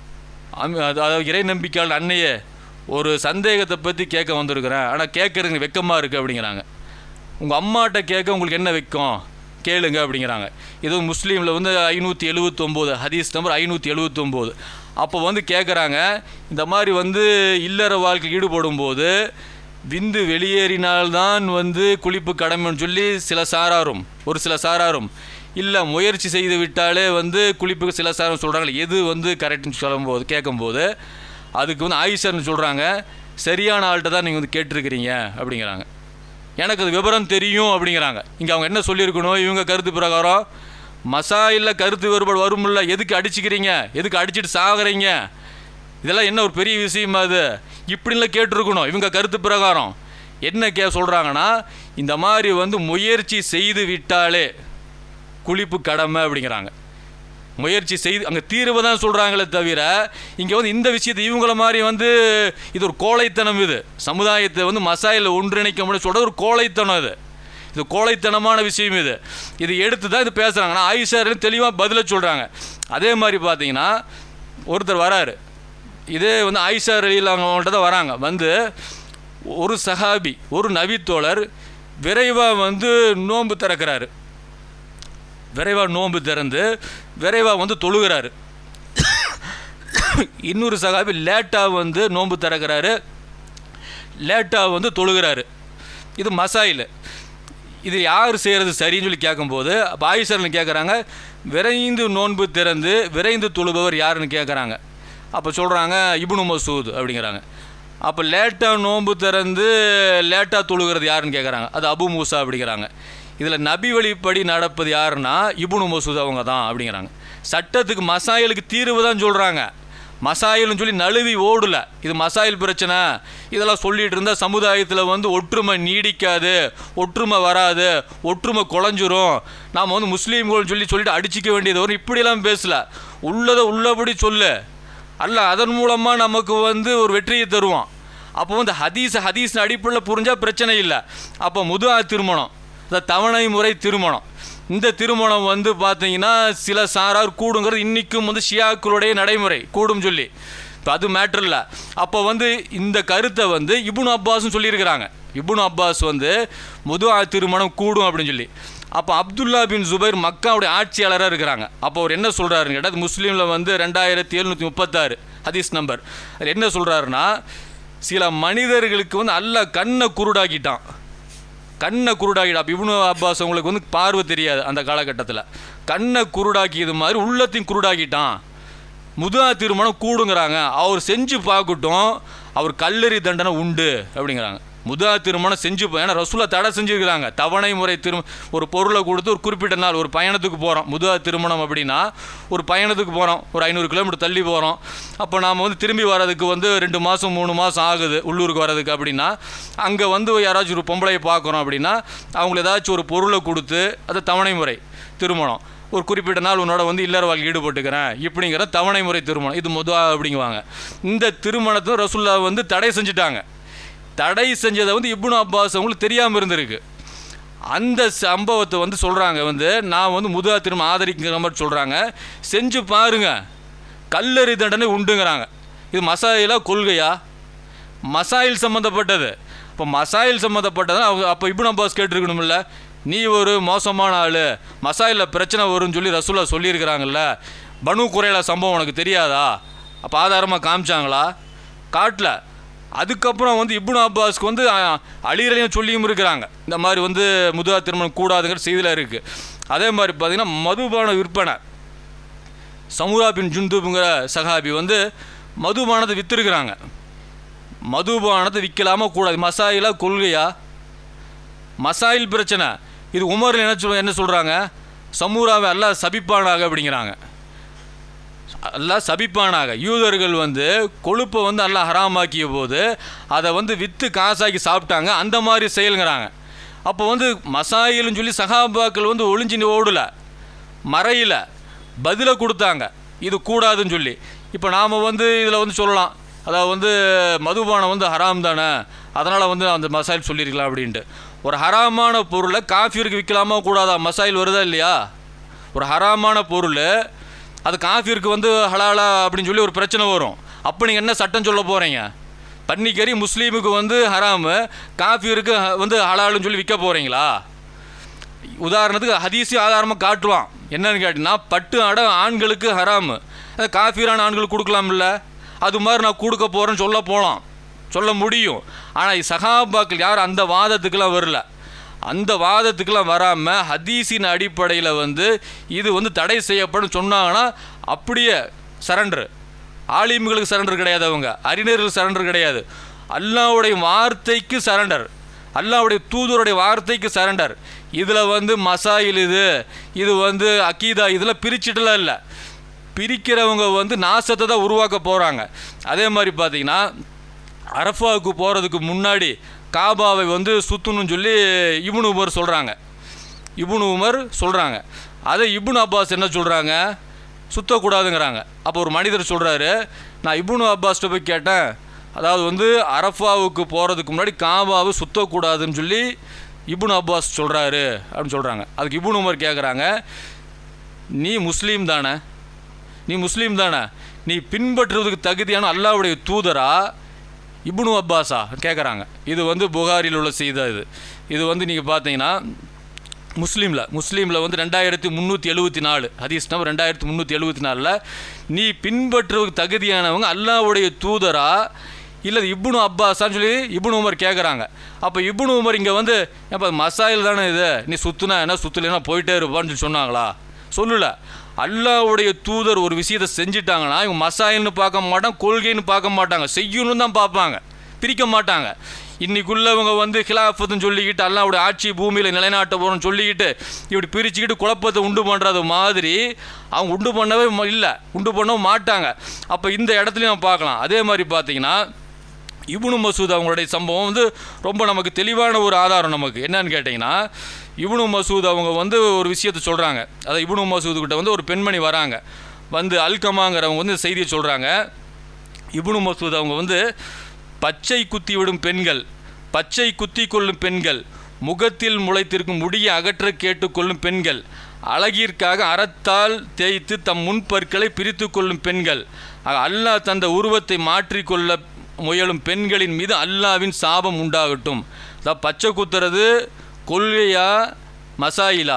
A: அதாவது இறை நம்பிக்கையாளர் அன்னையே ஒரு சந்தேகத்தை பற்றி கேட்க வந்திருக்கிறேன் ஆனால் கேட்குறதுக்கு வெக்கமாக இருக்குது அப்படிங்கிறாங்க உங்கள் அம்மாட்ட கேட்க உங்களுக்கு என்ன வைக்கும் கேளுங்க அப்படிங்கிறாங்க இது முஸ்லீமில் வந்து ஐநூற்றி எழுவத்தொம்போது ஹதீஸ் நம்பர் ஐநூற்றி எழுவத்தொம்போது அப்போ வந்து கேட்குறாங்க இந்த மாதிரி வந்து இல்லற வாழ்க்கை ஈடுபடும் போது விந்து வெளியேறினால்தான் வந்து குளிப்பு கடமைன்னு சொல்லி சில சாராரும் ஒரு சில சாராரும் இல்லை முயற்சி செய்து விட்டாலே வந்து குளிப்புக்கு சில சாரம் சொல்கிறாங்க எது வந்து கரெக்ட்னு சொல்லும்போது கேட்கும்போது அதுக்கு வந்து ஆயிஷர்னு சொல்கிறாங்க சரியான ஆள்கிட்ட தான் நீங்கள் வந்து கேட்டிருக்கிறீங்க அப்படிங்கிறாங்க எனக்கு அது விவரம் தெரியும் அப்படிங்கிறாங்க இங்கே அவங்க என்ன சொல்லியிருக்கணும் இவங்க கருத்து பிரகாரம் மசாயில் கருத்து வேறுபாடு வரும்ல எதுக்கு அடிச்சுக்கிறீங்க எதுக்கு அடிச்சுட்டு சாகுறீங்க இதெல்லாம் என்ன ஒரு பெரிய விஷயமா அது இப்படின்லாம் கேட்டிருக்கணும் இவங்க கருத்து பிரகாரம் என்ன கே சொல்கிறாங்கன்னா இந்த மாதிரி வந்து முயற்சி செய்து விட்டாலே குளிப்பு கடமை அப்படிங்கிறாங்க முயற்சி செய்து அங்கே தீர்வு தான் சொல்கிறாங்களே தவிர இங்கே வந்து இந்த விஷயத்தை இவங்கள மாதிரி வந்து இது ஒரு கோழைத்தனம் இது சமுதாயத்தை வந்து மசாயில் ஒன்றிணைக்க முடியும் சொல்கிறது ஒரு கோழைத்தனம் இது இது கோழைத்தனமான விஷயம் இது இது எடுத்து தான் இது பேசுகிறாங்க ஆனால் ஆயிஷாரில் தெளிவாக பதிலை சொல்கிறாங்க அதே மாதிரி பார்த்தீங்கன்னா ஒருத்தர் வராரு இதே வந்து ஆயிஷா அலியில் அவங்கள்ட்ட தான் வராங்க வந்து ஒரு சஹாபி ஒரு நபித்தோழர் விரைவாக வந்து நோன்பு திறக்கிறாரு விரைவாக நோன்பு திறந்து விரைவாக வந்து தொழுகிறாரு இன்னொரு சகாபி லேட்டாக வந்து நோன்பு திறக்கிறாரு லேட்டாக வந்து தொழுகிறாரு இது மசாயில் இது யார் செய்கிறது சரின்னு சொல்லி கேட்கும்போது அப்போ ஆயுசர்னு கேட்குறாங்க விரைந்து நோன்பு திறந்து விரைந்து தொழுபவர் யாருன்னு கேட்குறாங்க அப்போ சொல்கிறாங்க இப்னு மசூத் அப்படிங்கிறாங்க அப்போ லேட்டாக நோன்பு திறந்து லேட்டாக தொழுகிறது யாருன்னு கேட்குறாங்க அது அபு மூசா அப்படிங்கிறாங்க இதில் நபி வழிப்படி நடப்பது யாருன்னா இப்னு மசூத் அவங்க தான் அப்படிங்கிறாங்க சட்டத்துக்கு மசாயலுக்கு தீர்வு தான் சொல்கிறாங்க மசாயில்னு சொல்லி நழுவி ஓடல இது மசாயில் பிரச்சனை இதெல்லாம் சொல்லிட்டு இருந்தால் சமுதாயத்தில் வந்து ஒற்றுமை நீடிக்காது ஒற்றுமை வராது ஒற்றுமை குலைஞ்சிரும் நாம் வந்து முஸ்லீம்கள் சொல்லி சொல்லிட்டு அடிச்சிக்க வேண்டியது வரும் இப்படியெல்லாம் பேசல உள்ளதை உள்ளபடி சொல்லு அல்ல அதன் மூலமாக நமக்கு வந்து ஒரு வெற்றியை தருவான் அப்போ வந்து ஹதீஸ் ஹதீஸ் அடிப்படையில் புரிஞ்சால் பிரச்சனை இல்லை அப்போ முதுஆ திருமணம் இந்த தவணை முறை திருமணம் இந்த திருமணம் வந்து பார்த்தீங்கன்னா சில சாரார் கூடுங்கிறது இன்றைக்கும் வந்து ஷியாக்களுடைய நடைமுறை கூடும் சொல்லி இப்போ அது மேட்ரு இல்லை அப்போ வந்து இந்த கருத்தை வந்து இபுன் அப்பாஸும் சொல்லியிருக்கிறாங்க இபுன் அப்பாஸ் வந்து முதுஆ திருமணம் கூடும் அப்படின்னு சொல்லி அப்போ அப்துல்லா பின் ஜுபைர் மக்காவுடைய ஆட்சியாளராக இருக்கிறாங்க அப்போ அவர் என்ன சொல்கிறாருன்னு கேட்டால் முஸ்லீமில் வந்து ரெண்டாயிரத்தி எழுநூற்றி முப்பத்தாறு ஹதீஸ் நம்பர் அது என்ன சொல்கிறாருன்னா சில மனிதர்களுக்கு வந்து அல்ல கண்ணை குருடாக்கிட்டான் கண்ணை குருடாக்கிட்டா அப்போ இப்னு அப்பாஸ் உங்களுக்கு வந்து பார்வை தெரியாது அந்த காலகட்டத்தில் கண்ணை குருடாக்கியது மாதிரி உள்ளத்தையும் குருடாக்கிட்டான் முதா திருமணம் கூடுங்கிறாங்க அவர் செஞ்சு பார்க்கட்டும் அவர் கல்லறி தண்டனை உண்டு அப்படிங்கிறாங்க முதா திருமணம் செஞ்சு பா- ஏன்னா ரசூலா தடை செஞ்சுருக்கிறாங்க தவணை முறை திரு ஒரு பொருளை கொடுத்து ஒரு குறிப்பிட்ட நாள் ஒரு பயணத்துக்கு போகிறோம் முதா திருமணம் அப்படின்னா ஒரு பயணத்துக்கு போகிறோம் ஒரு ஐநூறு கிலோமீட்டர் தள்ளி போகிறோம் அப்போ நாம் வந்து திரும்பி வர்றதுக்கு வந்து ரெண்டு மாதம் மூணு மாதம் ஆகுது உள்ளூருக்கு வர்றதுக்கு அப்படின்னா அங்கே வந்து யாராச்சும் ஒரு பொம்பளையை பார்க்குறோம் அப்படின்னா அவங்களுக்கு ஏதாச்சும் ஒரு பொருளை கொடுத்து அது தவணை முறை திருமணம் ஒரு குறிப்பிட்ட நாள் உன்னோட வந்து இல்லற வாழ்க்கை ஈடுபட்டுக்கிறேன் இப்படிங்கிற தவணை முறை திருமணம் இது முதா அப்படிங்குவாங்க இந்த திருமணத்தை ரசுல்லா வந்து தடை செஞ்சுட்டாங்க தடை செஞ்சதை வந்து இப்னு அப்பாஸ் அவங்களுக்கு தெரியாமல் இருந்திருக்கு அந்த சம்பவத்தை வந்து சொல்கிறாங்க வந்து நான் வந்து முதா திரும்ப ஆதரிக்கிற மாதிரி சொல்கிறாங்க செஞ்சு பாருங்க கல்லறி தண்டனை உண்டுங்கிறாங்க இது மசாயிலா கொள்கையா மசாயில் சம்மந்தப்பட்டது இப்போ மசாயில் சம்மந்தப்பட்டது அவங்க அப்போ இப்னு அப்பாஸ் கேட்டிருக்கணும்ல நீ ஒரு மோசமான ஆள் மசாயிலில் பிரச்சனை வரும்னு சொல்லி ரசூலா சொல்லியிருக்கிறாங்கல்ல பனு குறையில சம்பவம் உனக்கு தெரியாதா அப்போ ஆதாரமாக காமிச்சாங்களா காட்டல அதுக்கப்புறம் வந்து இப்னு அப்பாஸ்க்கு வந்து அழியிறையும் சொல்லியும் இருக்கிறாங்க இந்த மாதிரி வந்து முதா திருமணம் கூடாதுங்கிற செய்தியில் இருக்குது அதே மாதிரி பார்த்திங்கன்னா மதுபான விற்பனை சமுரா பின் ஜுந்துபுங்கிற சகாபி வந்து மதுபானத்தை விற்றுருக்குறாங்க மதுபானத்தை விற்கலாமா கூடாது மசாயிலா கொள்கையா மசாயில் பிரச்சனை இது உமர் என்ன சொல் என்ன சொல்கிறாங்க சமூராவை அல்லாஹ் சபிப்பானாக அப்படிங்கிறாங்க அல்லாஹ் சபிப்பானாக யூதர்கள் வந்து கொழுப்பை வந்து அல்லாஹ் ஹராமாக்கிய போது அதை வந்து விற்று காசாக்கி சாப்பிட்டாங்க அந்த மாதிரி செயலுங்கிறாங்க அப்போ வந்து மசாயில்னு சொல்லி சகாபாக்கள் வந்து ஒளிஞ்சு ஓடல மறையில பதிலை கொடுத்தாங்க இது கூடாதுன்னு சொல்லி இப்போ நாம் வந்து இதில் வந்து சொல்லலாம் அதாவது வந்து மதுபானம் வந்து ஹராம் தானே அதனால் வந்து அந்த மசாயில் சொல்லியிருக்கலாம் அப்படின்ட்டு ஒரு ஹராமான பொருளை காஃபியருக்கு விற்கலாமா கூடாதா மசாயில் வருதா இல்லையா ஒரு ஹராமான பொருள் அது காஃபியருக்கு வந்து ஹலாலா அப்படின்னு சொல்லி ஒரு பிரச்சனை வரும் அப்போ நீங்கள் என்ன சட்டம் சொல்ல போகிறீங்க பன்னிக்கறி முஸ்லீமுக்கு வந்து ஹராமு காஃபியருக்கு ஹ- வந்து ஹலாலுன்னு சொல்லி விற்க போகிறீங்களா உதாரணத்துக்கு ஹதீஸி ஆதாரமாக காட்டுவான் என்னன்னு கேட்டிங்கன்னா பட்டு ஆடை ஆண்களுக்கு ஹராமு அது காஃபிரான ஆண்களுக்கு கொடுக்கலாம்ல அது மாதிரி நான் கொடுக்க போகிறேன்னு சொல்ல போகலாம் சொல்ல முடியும் ஆனால் சகாபாக்கள் யாரும் அந்த வாதத்துக்கெல்லாம் வரல அந்த வாதத்துக்கெல்லாம் வராமல் ஹதீஸின் அடிப்படையில் வந்து இது வந்து தடை செய்யப்படும் சொன்னாங்கன்னா அப்படியே சரண்டர் ஆலிம்களுக்கு சரண்டர் கிடையாது அவங்க அறிஞர்களுக்கு சரண்டர் கிடையாது அல்லாவுடைய வார்த்தைக்கு சரண்டர் அல்லாவுடைய தூதருடைய வார்த்தைக்கு சரண்டர் இதில் வந்து மசாயில் இது இது வந்து அக்கீதா இதில் பிரிச்சுட்டுலாம் இல்லை பிரிக்கிறவங்க வந்து நாசத்தை தான் உருவாக்க போகிறாங்க அதே மாதிரி பார்த்தீங்கன்னா அரஃபாவுக்கு போகிறதுக்கு முன்னாடி காபாவை வந்து சுற்றணும்னு சொல்லி இப்னு உமர் சொல்கிறாங்க இப்னு உமர் சொல்கிறாங்க அதை இப்னு அப்பாஸ் என்ன சொல்கிறாங்க சுற்றக்கூடாதுங்கிறாங்க அப்போ ஒரு மனிதர் சொல்கிறாரு நான் இப்னு அப்பாஸ்கிட்ட போய் கேட்டேன் அதாவது வந்து அரஃபாவுக்கு போகிறதுக்கு முன்னாடி காபாவை சுற்றக்கூடாதுன்னு சொல்லி இப்னு அப்பாஸ் சொல்கிறாரு அப்படின்னு சொல்கிறாங்க அதுக்கு இப்னு உமர் கேட்குறாங்க நீ முஸ்லீம் தானே நீ முஸ்லீம் தானே நீ பின்பற்றுவதற்கு தகுதியான அல்லாவுடைய தூதரா இப்னு அப்பாஸா கேட்குறாங்க இது வந்து புகாரில் உள்ள செய்தி இது இது வந்து நீங்கள் பார்த்தீங்கன்னா முஸ்லீமில் முஸ்லீமில் வந்து ரெண்டாயிரத்தி முந்நூற்றி எழுபத்தி நாலு ஹதீஸ் நம்பர் ரெண்டாயிரத்தி முந்நூற்றி எழுபத்தி நாலில் நீ பின்பற்றுவதற்கு தகுதியானவங்க அல்லாவுடைய தூதரா இல்லை இப்னு அப்பாஸான்னு சொல்லி இப்னு உமர் கேட்குறாங்க அப்போ இப்னு உமர் இங்கே வந்து ஏப்பா மசாயில் தானே இது நீ சுற்றுனா என்ன சுற்றலைன்னா போயிட்டே இருப்பான்னு சொல்லி சொன்னாங்களா சொல்லல அல்லாவுடைய தூதர் ஒரு விஷயத்தை செஞ்சிட்டாங்கன்னா இவங்க மசாயில்னு பார்க்க மாட்டாங்க கொள்கைன்னு பார்க்க மாட்டாங்க செய்யணும்னு தான் பார்ப்பாங்க பிரிக்க மாட்டாங்க இன்னைக்குள்ளவங்க வந்து ஹிலாஃபத்துன்னு சொல்லிக்கிட்டு அல்லாவுடைய ஆட்சி பூமியில் நிலைநாட்ட போகிறோம்னு சொல்லிக்கிட்டு இப்படி பிரிச்சுக்கிட்டு குழப்பத்தை உண்டு பண்ணுறது மாதிரி அவங்க உண்டு பண்ணவே இல்லை உண்டு பண்ணவும் மாட்டாங்க அப்போ இந்த இடத்துலையும் நம்ம பார்க்கலாம் அதே மாதிரி பார்த்தீங்கன்னா இப்னு மசூத் அவங்களுடைய சம்பவம் வந்து ரொம்ப நமக்கு தெளிவான ஒரு ஆதாரம் நமக்கு என்னன்னு கேட்டிங்கன்னா இப்னு மசூத் அவங்க வந்து ஒரு விஷயத்தை சொல்கிறாங்க அதாவது இப்னு மசூத் கிட்ட வந்து ஒரு பெண்மணி வராங்க வந்து அல்கமாங்கிறவங்க வந்து இந்த செய்தியை சொல்கிறாங்க இப்னு மசூத் அவங்க வந்து பச்சை குத்தி விடும் பெண்கள் பச்சை குத்தி கொள்ளும் பெண்கள் முகத்தில் முளைத்திருக்கும் முடியை அகற்ற கேட்டுக்கொள்ளும் பெண்கள் அழகிற்காக அறத்தால் தேய்த்து தம் முன்பற்களை பிரித்து கொள்ளும் பெண்கள் ஆக அல்லாஹ் தந்த உருவத்தை மாற்றிக்கொள்ள முயலும் பெண்களின் மீது அல்லாவின் சாபம் உண்டாகட்டும் அதான் பச்சை குத்துறது கொள்கையா மசாயிலா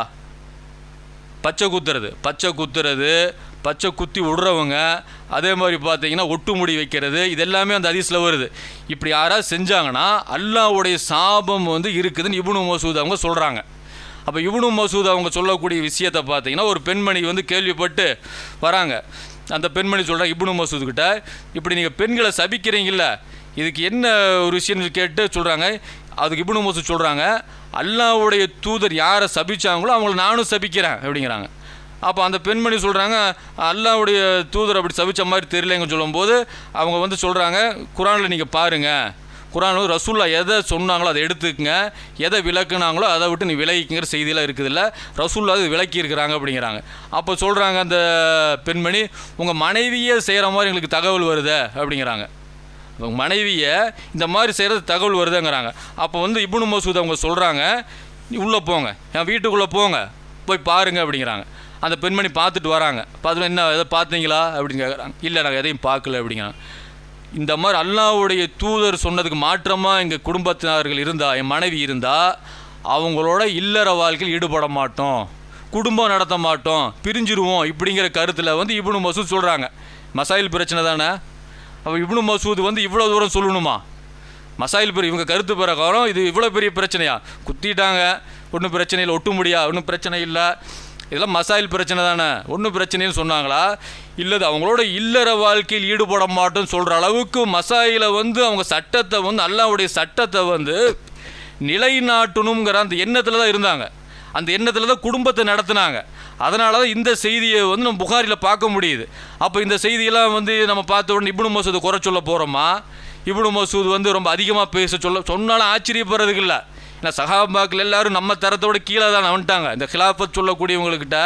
A: பச்சை குத்துறது பச்சை குத்துறது பச்சை குத்தி விடுறவங்க அதே மாதிரி பார்த்தீங்கன்னா ஒட்டு முடி வைக்கிறது இதெல்லாமே அந்த ஹதீஸில் வருது இப்படி யாராவது செஞ்சாங்கன்னா அல்லாஹ்வுடைய சாபம் வந்து இருக்குதுன்னு இப்னு மசூத் அவங்க சொல்கிறாங்க அப்போ இப்னு மசூத் அவங்க சொல்லக்கூடிய விஷயத்தை பார்த்தீங்கன்னா ஒரு பெண்மணி வந்து கேள்விப்பட்டு வராங்க அந்த பெண்மணி சொல்கிறாங்க இப்னு மசூத் கிட்ட இப்படி நீங்கள் பெண்களை சபிக்கிறீங்கல்ல இதுக்கு என்ன ஒரு விஷயம்னு கேட்டு சொல்கிறாங்க அதுக்கு இப்னு மசூத் சொல்கிறாங்க அல்லாஹ்வுடைய தூதர் யாரை சபிச்சாங்களோ அவங்கள நானும் சபிக்கிறேன் அப்படிங்கிறாங்க அப்போ அந்த பெண்மணி சொல்கிறாங்க அல்லாஹ்வுடைய தூதர் அப்படி சபிச்ச மாதிரி தெரியலங்க சொல்லும்போது அவங்க வந்து சொல்கிறாங்க குரானில் நீங்கள் பாருங்கள் குரான் வந்து ரசூல்லா எதை சொன்னாங்களோ அதை எடுத்துக்கங்க எதை விளக்குனாங்களோ அதை விட்டு நீ விலகிக்கிங்கிற செய்தியெல்லாம் இருக்குதுல்ல ரசூல்லா அது விளக்கி இருக்கிறாங்க அப்படிங்கிறாங்க அப்போ சொல்கிறாங்க அந்த பெண்மணி உங்கள் மனைவியே செய்கிற மாதிரி எங்களுக்கு தகவல் வருதே அப்படிங்கிறாங்க உங்க மனைவியை இந்த மாதிரி செய்கிறது தகவல் வருதுங்கிறாங்க அப்போ வந்து இப்னு மசூத் அவங்க சொல்கிறாங்க நீ உள்ளே போங்க என் வீட்டுக்குள்ளே போங்க போய் பாருங்க அப்படிங்கிறாங்க அந்த பெண்மணி பார்த்துட்டு வராங்க பார்த்துட்டு என்ன எதை பார்த்தீங்களா அப்படின்னு கேட்குறாங்க இல்லை நாங்கள் எதையும் பார்க்கல அப்படிங்கிறாங்க இந்த மாதிரி அல்லாஹ்வுடைய தூதர் சொன்னதுக்கு மாற்றமாக எங்கள் குடும்பத்தினர்கள் இருந்தால் என் மனைவி இருந்தால் அவங்களோட இல்லற வாழ்க்கையில் ஈடுபட மாட்டோம் குடும்பம் நடத்த மாட்டோம் பிரிஞ்சிருவோம் இப்படிங்கிற கருத்தில் வந்து இப்னு மசூத் சொல்கிறாங்க மசாயில் பிரச்சனை தானே அப்போ இப்னு மசூத் வந்து இவ்வளோ தூரம் சொல்லணுமா மசாயில் பெரிய இவங்க கருத்து பிரகாரம் இது இவ்வளோ பெரிய பிரச்சனையா குத்திட்டாங்க ஒன்றும் பிரச்சனை இல்லை ஒட்டு முடியா ஒன்றும் பிரச்சனை இல்லை இதெல்லாம் மசாயில் பிரச்சனை தானே ஒன்றும் பிரச்சனைன்னு சொன்னாங்களா இல்லது அவங்களோட இல்லற வாழ்க்கையில் ஈடுபட மாட்டோம்னு சொல்கிற அளவுக்கு மசாயில வந்து அவங்க சட்டத்தை வந்து அல்லாவுடைய சட்டத்தை வந்து நிலைநாட்டணுங்கிற அந்த எண்ணத்தில் தான் இருந்தாங்க அந்த எண்ணத்தில் தான் குடும்பத்தை நடத்துனாங்க அதனால தான் இந்த செய்தியை வந்து நம்ம புகாரில் பார்க்க முடியுது அப்போ இந்த செய்தியெல்லாம் வந்து நம்ம பார்த்த உடனே இப்னு மசூத் குறை சொல்ல போகிறோமா இப்னு மசூத் வந்து ரொம்ப அதிகமாக பேச சொல்ல சொன்னாலும் ஆச்சரியப்படுறதுக்கு இல்லை ஏன்னா சஹாபாக்கள் எல்லாரும் நம்ம தரத்தோட கீழே தான் வந்துட்டாங்க இந்த ஹிலாஃபத் சொல்லக்கூடியவங்கக்கிட்ட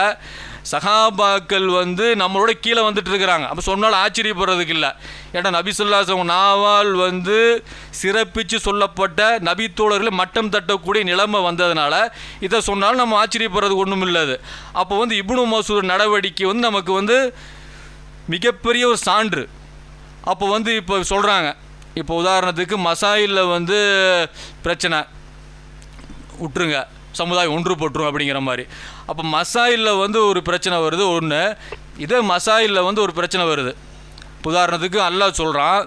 A: சஹாபாக்கள் வந்து நம்மளோட கீழே வந்துட்டு இருக்கிறாங்க அப்போ சொன்னாலும் ஆச்சரியப்படுறதுக்கு இல்லை ஏன்னா நபிசுல்லாஸ் அவங்க நாவால் வந்து சிறப்பித்து சொல்லப்பட்ட நபித்தோழர்களை மட்டம் தட்டக்கூடிய நிலைமை வந்ததுனால இதை சொன்னாலும் நம்ம ஆச்சரியப்படுறதுக்கு ஒன்றும் இல்லாது அப்போ வந்து இப்னு மசூர் நடவடிக்கை வந்து நமக்கு வந்து மிகப்பெரிய ஒரு சான்று அப்போ வந்து இப்போ சொல்கிறாங்க இப்போ உதாரணத்துக்கு மசாயிலில் வந்து பிரச்சனை விட்டுருங்க சமுதாயம் ஒன்றுபட்டுரும் அப்படிங்கிற மாதிரி அப்போ மசாயிலில் வந்து ஒரு பிரச்சனை வருது ஒன்று இதே மசாயிலில் வந்து ஒரு பிரச்சனை வருது உதாரணத்துக்கு அல்லாஹ் சொல்கிறான்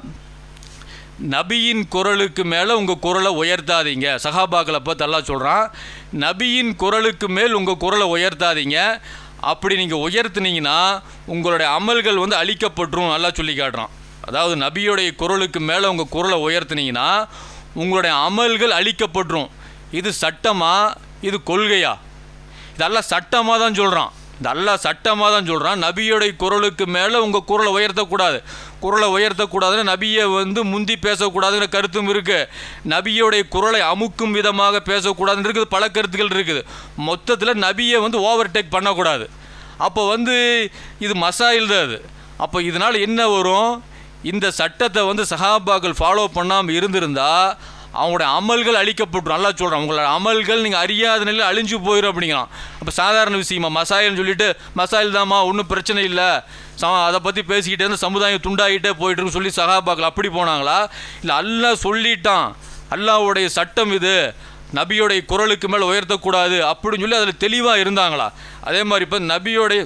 A: நபியின் குரலுக்கு மேலே உங்கள் குரலை உயர்த்தாதீங்க சஹாபாக்களை பார்த்து அல்லாஹ் சொல்கிறான் நபியின் குரலுக்கு மேல் உங்கள் குரலை உயர்த்தாதீங்க அப்படி நீங்கள் உயர்த்துனீங்கன்னா உங்களுடைய அமல்கள் வந்து அழிக்கப்பட்டுரும் நல்லா சொல்லி காட்டுறான் அதாவது நபியுடைய குரலுக்கு மேலே உங்கள் குரலை உயர்த்துனீங்கன்னா உங்களுடைய அமல்கள் அழிக்கப்பட்டுரும் இது சட்டமா இது கொள்கையா இதெல்லாம் சட்டமாக தான் சொல்கிறான் இதெல்லாம் சட்டமாக தான் சொல்கிறான் நபியோடைய குரலுக்கு மேலே உங்கள் குரலை உயர்த்தக்கூடாது குரலை உயர்த்தக்கூடாதுன்னு நபியை வந்து முந்தி பேசக்கூடாதுங்கிற கருத்தும் இருக்குது நபியோடைய குரலை அமுக்கும் விதமாக பேசக்கூடாதுன்னு இருக்குது பல கருத்துக்கள் இருக்குது மொத்தத்தில் நபியை வந்து ஓவர்டேக் பண்ணக்கூடாது அப்போ வந்து இது மசாயில் தான் அது அப்போ இதனால் என்ன வரும் இந்த சட்டத்தை வந்து சஹாபாக்கள் ஃபாலோ பண்ணாமல் இருந்திருந்தா அவங்களுடைய அமல்கள் அழிக்கப்பட்டுரும் நல்லா சொல்கிறேன் உங்களோட அமல்கள் நீங்கள் அறியாத நிலையில் அழிஞ்சு போயிடும் அப்படிங்கிறான் அப்போ சாதாரண விஷயமா மசாயில்னு சொல்லிட்டு மசாயில் தாம்மா ஒன்றும் பிரச்சனை இல்லை ச அதை பற்றி பேசிக்கிட்டே இருந்து சமுதாயம் துண்டாகிட்டே போயிட்டு இருக்குன்னு சொல்லி சகாபாக்கள் அப்படி போனாங்களா இல்லை அல்லாஹ் சொல்லிட்டான் அல்லாஹ்வுடைய சட்டம் இது நபியோடைய குரலுக்கு மேலே உயர்த்தக்கூடாது அப்படின்னு சொல்லி அதில் தெளிவாக இருந்தாங்களா அதே மாதிரி இப்போ நபியோடைய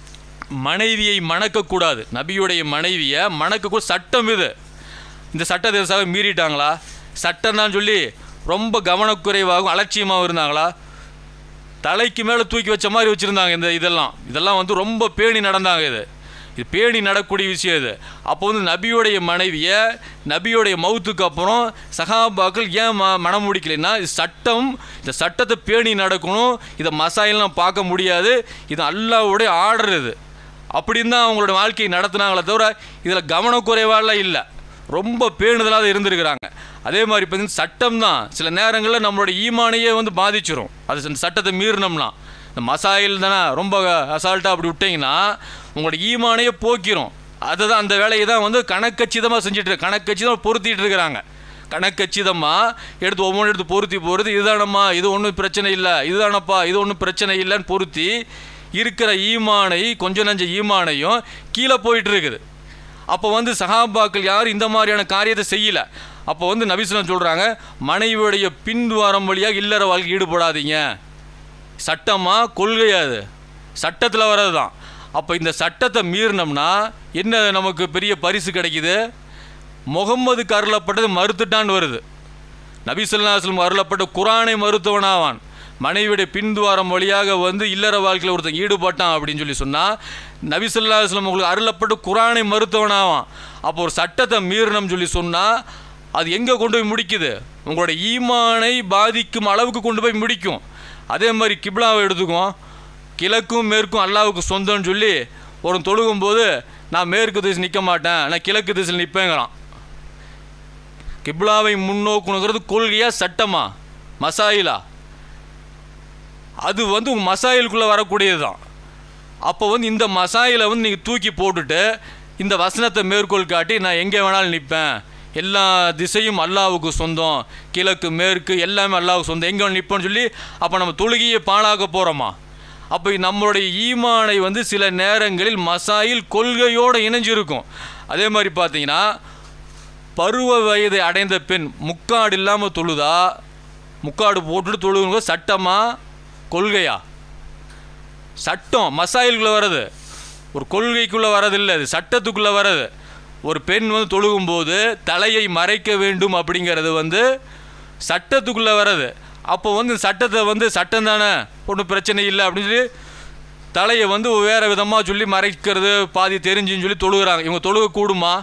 A: மனைவியை மணக்கக்கூடாது நபியுடைய மனைவியை மணக்கக்கூட சட்டம் இது இந்த சட்டத்தை சக மீறிட்டாங்களா சட்டம் தான் சொல்லி ரொம்ப கவனக்குறைவாகவும் அலட்சியமாகவும் இருந்தாங்களா தலைக்கு மேலே தூக்கி வச்ச மாதிரி வச்சுருந்தாங்க இந்த இதெல்லாம் இதெல்லாம் வந்து ரொம்ப பேணி நடந்தாங்க இது இது பேணி நடக்கக்கூடிய விஷயம் இது அப்போ வந்து நபியோடைய மனைவியை நபியோடைய மவுத்துக்கு அப்புறம் சகாபாக்கள் ஏன் ம மனம் முடிக்கலைன்னா இது சட்டம் இந்த சட்டத்தை பேணி நடக்கணும் இதை மசாயெல்லாம் பார்க்க முடியாது இது அல்லாவுடைய ஆர்டர் இது அப்படின்னு தான் அவங்களோட வாழ்க்கையை நடத்துனாங்களே தவிர இதில் கவனக்குறைவாலாம் இல்லை ரொம்ப பேணுதலாக இருந்திருக்கிறாங்க அதே மாதிரி பார்த்தீங்கன்னா சட்டம் தான் சில நேரங்களில் நம்மளோட ஈமானையே வந்து பாதிச்சிரும் அது இந்த சட்டத்தை மீறினோம்னா இந்த மசாயில் தானே ரொம்ப அசால்ட்டாக அப்படி விட்டிங்கன்னா உங்களோட ஈமானையே போக்கிரும் அதை தான் அந்த வேலையை தான் வந்து கணக்கச்சிதமாக செஞ்சுட்டு கணக்கச்சிதமாக பொருத்திட்டு இருக்கிறாங்க கணக்கச்சிதமாக எடுத்து ஒவ்வொன்றும் எடுத்து பொருத்தி பொருத்தி இதுதானம்மா இது ஒன்றும் பிரச்சனை இல்லை இதுதானப்பா இது ஒன்றும் பிரச்சனை இல்லைன்னு பொருத்தி இருக்கிற ஈமானை கொஞ்சம் நஞ்ச ஈமானையும் கீழே போயிட்டு இருக்குது அப்போ வந்து சஹாபாக்கள் யாரும் இந்த மாதிரியான காரியத்தை செய்யலை அப்போ வந்து நபிசுலம் சொல்கிறாங்க மனைவியுடைய பின்வாரம் வழியாக இல்லற வாழ்க்கை ஈடுபடாதீங்க சட்டமா கொள்கையா அது சட்டத்தில் வர்றது தான் அப்போ இந்த சட்டத்தை மீறினோம்னா என்ன நமக்கு பெரிய பரிசு கிடைக்குது முகம்மதுக்கு அருளப்பட்டது மறுத்துட்டான்னு வருது நபி சொல்லாஸ்லம் அருளப்பட்ட குரானை மறுத்தவனாவான் மனைவியுடைய பின்துவாரம் வழியாக வந்து இல்லற வாழ்க்கையில் ஒருத்தன் ஈடுபட்டான் அப்படின்னு சொல்லி சொன்னால் நபி சொல்லாஸ்லம் உங்களுக்கு அருளப்பட்ட குரானை மறுத்தவனாவான் அப்போ ஒரு சட்டத்தை மீறணும்னு சொல்லி சொன்னால் அது எங்கே கொண்டு போய் முடிக்குது உங்களோட ஈமானை பாதிக்கும் அளவுக்கு கொண்டு போய் முடிக்கும் அதே மாதிரி கிப்லாவை எடுத்துக்குவோம் கிழக்கும் மேற்கும் அல்லாவுக்கு சொந்தம்னு சொல்லி ஒரு தொழுகும்போது நான் மேற்கு திசை நிற்க மாட்டேன் நான் கிழக்கு திசையில் நிற்பேங்கிறான் கிப்லாவை முன்னோக்குனுங்கிறது கொள்கையா சட்டமா மசாயிலா அது வந்து உங்கள் மசாயிலுக்குள்ளே வரக்கூடியது தான் அப்போ வந்து இந்த மசாயிலை வந்து நீங்கள் தூக்கி போட்டுட்டு இந்த வசனத்தை மேற்கோள் காட்டி நான் எங்கே வேணாலும் நிற்பேன் எல்லா திசையும் அல்லாவுக்கு சொந்தம் கிழக்கு மேற்கு எல்லாமே அல்லாவுக்கு சொந்தம் எங்கே நிற்போன்னு சொல்லி அப்போ நம்ம தொழுகையை பாழாக்க போகிறோமா அப்போ நம்மளுடைய ஈமானை வந்து சில நேரங்களில் மசாயில் கொள்கையோடு இணைஞ்சிருக்கும் அதே மாதிரி பார்த்தீங்கன்னா பருவ வயதை அடைந்த பெண் முக்காடு இல்லாமல் தொழுதா முக்காடு போட்டுட்டு தொழுகுங்க சட்டமா கொள்கையா சட்டம் மசாயிலுக்குள்ளே வர்றது ஒரு கொள்கைக்குள்ளே வரதில்லை அது சட்டத்துக்குள்ளே வர்றது ஒரு பெண் வந்து தொழுகும்போது தலையை மறைக்க வேண்டும் அப்படிங்கிறது வந்து சட்டத்துக்குள்ளே வர்றது அப்போ வந்து சட்டத்தை வந்து சட்டம் தானே ஒன்றும் பிரச்சனை இல்லை அப்படின்னு சொல்லி தலையை வந்து வேறு விதமாக சொல்லி மறைக்கிறது பாதி தெரிஞ்சுன்னு சொல்லி தொழுகிறாங்க இவங்க தொழுக கூடுமா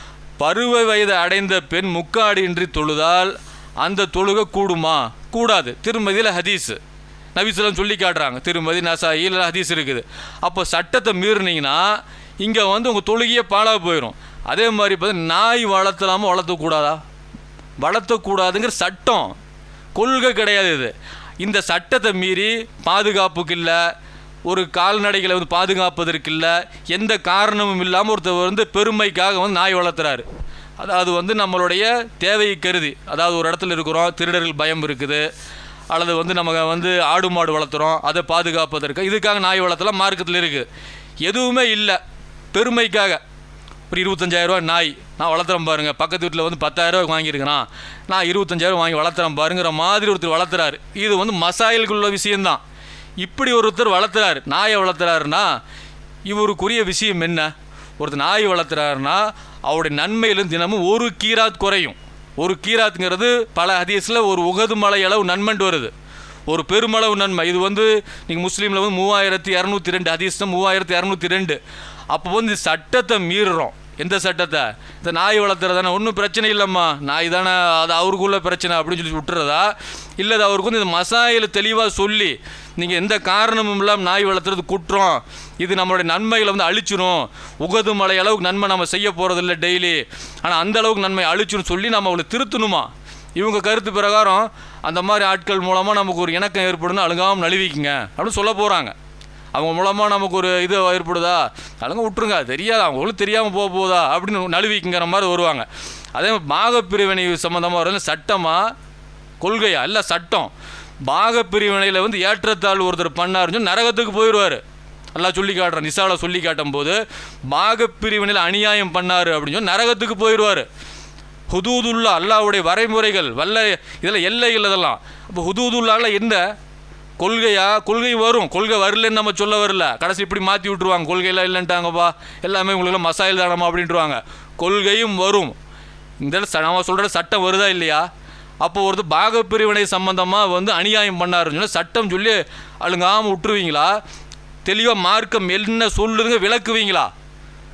A: பருவ வயது அடைந்த பெண் முக்காடின்றி தொழுதால் அந்த தொழுக கூடுமா கூடாது திருமதியில் ஹதீஸு நபிசுலம் சொல்லி காட்டுறாங்க திருமதி நசாயில் ஹதீஸ் இருக்குது அப்போ சட்டத்தை மீறினீங்கன்னா இங்கே வந்து உங்கள் தொழுகையே பாழாக போயிடும் அதே மாதிரி பார்த்து நாய் வளர்த்தலாமா வளர்த்தக்கூடாதா வளர்த்தக்கூடாதுங்கிற சட்டம் கொள்கை கிடையாது இது இந்த சட்டத்தை மீறி பாதுகாப்புக்கு இல்லை ஒரு கால்நடைகளை வந்து பாதுகாப்பதற்கு இல்லை எந்த காரணமும் இல்லாமல் ஒருத்தர் வந்து பெருமைக்காக வந்து நாய் வளர்த்துறாரு அதாவது வந்து நம்மளுடைய தேவையை கருதி அதாவது ஒரு இடத்துல இருக்கிறோம் திருடர்கள் பயம் இருக்குது அல்லது வந்து நம்ம வந்து ஆடு மாடு வளர்த்துறோம் அதை பாதுகாப்பதற்கு இதுக்காக நாய் வளர்த்தலாம் மார்க்கத்தில் இருக்குது எதுவுமே இல்லை பெருமைக்காக ஒரு இருபத்தஞ்சாயிரரூவா நாய் நான் வளர்த்துறேன் பாருங்கள் பக்கத்து வீட்டில் வந்து பத்தாயிரரூவா வாங்கியிருக்கிறான் நான் இருபத்தஞ்சாயிரம் வாங்கி வளர்த்துறேன் பாருங்கிற மாதிரி ஒருத்தர் வளர்த்துறாரு இது வந்து மசாயிலுக்குள்ள விஷயம்தான் இப்படி ஒருத்தர் வளர்த்துறாரு நாயை வளர்த்துறாருன்னா இவருக்குரிய விஷயம் என்ன ஒருத்தர் நாய் வளர்த்துறாருன்னா அவருடைய நன்மையிலும் தினமும் ஒரு கீராத் குறையும் ஒரு கீராத்துங்கிறது பல ஹதீஸில் ஒரு உகது மலை அளவு நன்மண்டு வருது ஒரு பெருமளவு நன்மை இது வந்து நீங்கள் முஸ்லீமில் வந்து மூவாயிரத்தி இரநூத்தி ரெண்டு ஹதீஸ் தான் மூவாயிரத்தி இரநூத்தி ரெண்டு அப்போ வந்து சட்டத்தை மீறுறோம் எந்த சட்டத்தை இந்த நாய் வளர்த்துறதானே ஒன்றும் பிரச்சனை இல்லைம்மா நாய் தானே அது அவருக்குள்ள பிரச்சனை அப்படின்னு சொல்லி விட்டுறதா இல்லை அது அவருக்கு வந்து இந்த மசாயில் தெளிவாக சொல்லி நீங்கள் எந்த காரணமும் இல்லாமல் நாய் வளர்த்துறது குற்றம் இது நம்மளுடைய நன்மைகளை வந்து அழிச்சிரும் உகது மலை அளவுக்கு நன்மை நம்ம செய்ய போகிறதில்ல டெய்லி ஆனால் அந்த அளவுக்கு நன்மை அழிச்சிரும் சொல்லி நம்ம அவளை திருத்தணுமா இவங்க கருத்து பிரகாரம் அந்த மாதிரி ஆட்கள் மூலமாக நமக்கு ஒரு இணக்கம் ஏற்படுன்னு அழுகாமல் நழுவிக்குங்க அப்படின்னு சொல்ல போகிறாங்க அவங்க மூலமாக நமக்கு ஒரு இது ஏற்படுதா அழுங்க விட்டுருங்க தெரியாது அவங்களுக்கு தெரியாமல் போக போதா அப்படின்னு நழுவிக்குங்கிற மாதிரி வருவாங்க அதே மாதிரி பாகப்பிரிவினை சம்மந்தமாக வரல சட்டமாக கொள்கையா இல்லை சட்டம் பாகப்பிரிவினையில் வந்து ஏற்றத்தாழ் ஒருத்தர் பண்ணாருன்னு சொல்லி நரகத்துக்கு போயிடுவார் எல்லாம் சொல்லி காட்டுறேன் நிசாவில் சொல்லி காட்டும் போது பாகப்பிரிவினையில் அநியாயம் பண்ணார் அப்படின்னு சொல்லி நரகத்துக்கு போயிடுவார் ஹுதூதுல்லா அல்லாவுடைய வரைமுறைகள் வல்ல இதில் எல்லைகள் இதெல்லாம் அப்போ ஹுதூதுல்லால என்ன கொள்கையா கொள்கை வரும் கொள்கை வரலன்னு நம்ம சொல்ல வரல கடைசி இப்படி மாற்றி விட்ருவாங்க கொள்கையெல்லாம் இல்லைன்ட்டாங்கப்பா எல்லாமே உங்களுக்கு மசாயில் தானமா அப்படின்ட்டுருவாங்க கொள்கையும் வரும் இந்த ச- நம்ம சொல்கிற சட்டம் வருதா இல்லையா அப்போ ஒருத்தர் பாகப்பிரிவினை சம்பந்தமாக வந்து அநியாயம் பண்ணாருன்னு சொன்னா சட்டம் சொல்லி அழுங்காமல் விட்டுருவீங்களா தெளிவாக மார்க்கம் என்ன சொல்லுதுங்க விளக்குவீங்களா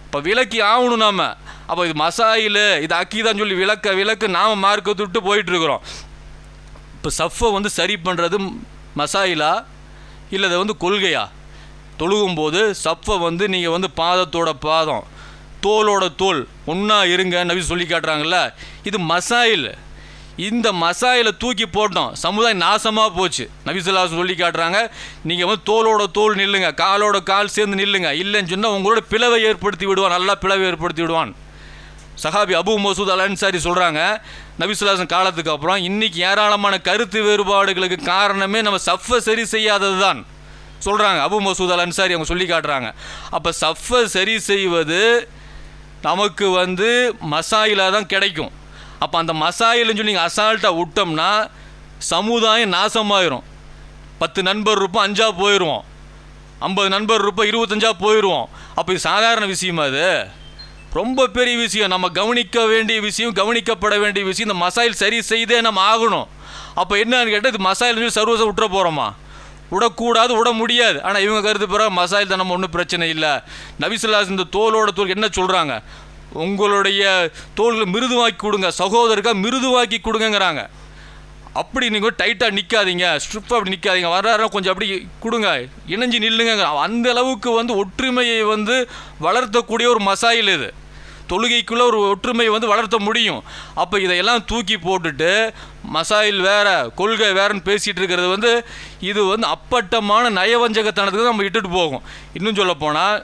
A: இப்போ விலக்கி ஆகணும் நாம அப்போ இது மசாயில் இது அக்கீதான்னு சொல்லி விளக்க விளக்கு நாம் மார்க்கத்தை விட்டு போயிட்டுருக்குறோம் இப்போ சஃப்பை வந்து சரி பண்ணுறது மசாயிலா இல்லை அது வந்து கொள்கையா தொழுகும்போது சஃப்பை வந்து நீங்கள் வந்து பாதத்தோட பாதம் தோலோட தோல் ஒன்றா இருங்க நபி சொல்லி காட்டுறாங்கல்ல இது மசாயில் இந்த மசாயிலை தூக்கி போட்டோம் சமுதாயம் நாசமாக போச்சு நபிசுல்லாஸ் சொல்லி காட்டுறாங்க நீங்கள் வந்து தோலோட தோல் நில்லுங்க காலோட கால் சேர்ந்து நில்லுங்க இல்லைன்னு சொன்னால் உங்களோட பிளவை ஏற்படுத்தி விடுவான் நல்லா பிளவை ஏற்படுத்தி விடுவான் சஹாபி அபு மசூத் அல் அன்சாரி சொல்கிறாங்க நபிசுல்லாசன் காலத்துக்கு அப்புறம் இன்னைக்கு ஏராளமான கருத்து வேறுபாடுகளுக்கு காரணமே நம்ம சஃப்பை சரி செய்யாதது தான் சொல்கிறாங்க அபு மசூத் அல் அன்சாரி அவங்க சொல்லி காட்டுறாங்க அப்போ சஃப்பை சரி செய்வது நமக்கு வந்து மசாயிலாக தான் கிடைக்கும் அப்போ அந்த மசாயில்னு சொல்லி நீங்கள் அசால்ட்டாக விட்டோம்னா சமுதாயம் நாசமாயிரும் பத்து நண்பர் இருப்போம் அஞ்சா போயிடுவோம் ஐம்பது நண்பர் இருப்போம் இருபத்தஞ்சா போயிடுவோம் அப்போ இது சாதாரண விஷயமா அது ரொம்ப பெரிய விஷயம் நம்ம கவனிக்க வேண்டிய விஷயம் கவனிக்கப்பட வேண்டிய விஷயம் இந்த மசாயில் சரி செய்தே நம்ம ஆகணும் அப்போ என்னன்னு கேட்டால் இது மசாயில் சொல்லி சர்வச விட்டுற போகிறோமா விடக்கூடாது விட முடியாது ஆனால் இவங்க கருத்து பிறகு மசாயில் தான் நம்ம ஒன்றும் பிரச்சனை இல்லை நபிசுல்லாஸ் இந்த தோலோட தோல் என்ன சொல்கிறாங்க உங்களுடைய தோல்களை மிருதுவாக்கி கொடுங்க சகோதரருக்கா மிருதுவாக்கி கொடுங்கங்கிறாங்க அப்படி நீங்கள் டைட்டாக நிற்காதீங்க ஸ்ட்ரிப்பாக அப்படி நிற்காதீங்க வர்றாரு கொஞ்சம் அப்படி கொடுங்க இணைஞ்சு நில்லுங்க அந்த அளவுக்கு வந்து ஒற்றுமையை வந்து வளர்த்தக்கூடிய ஒரு மசாயில் இது தொழுகைக்குள்ளே ஒரு ஒற்றுமையை வந்து வளர்த்த முடியும் அப்போ இதையெல்லாம் தூக்கி போட்டுட்டு மசாயில் வேற கொள்கை வேறன்னு பேசிகிட்டு இருக்கிறது வந்து இது வந்து அப்பட்டமான நயவஞ்சகத்தனத்துக்கு நம்ம இட்டுட்டு போகும் இன்னும் சொல்ல போனால்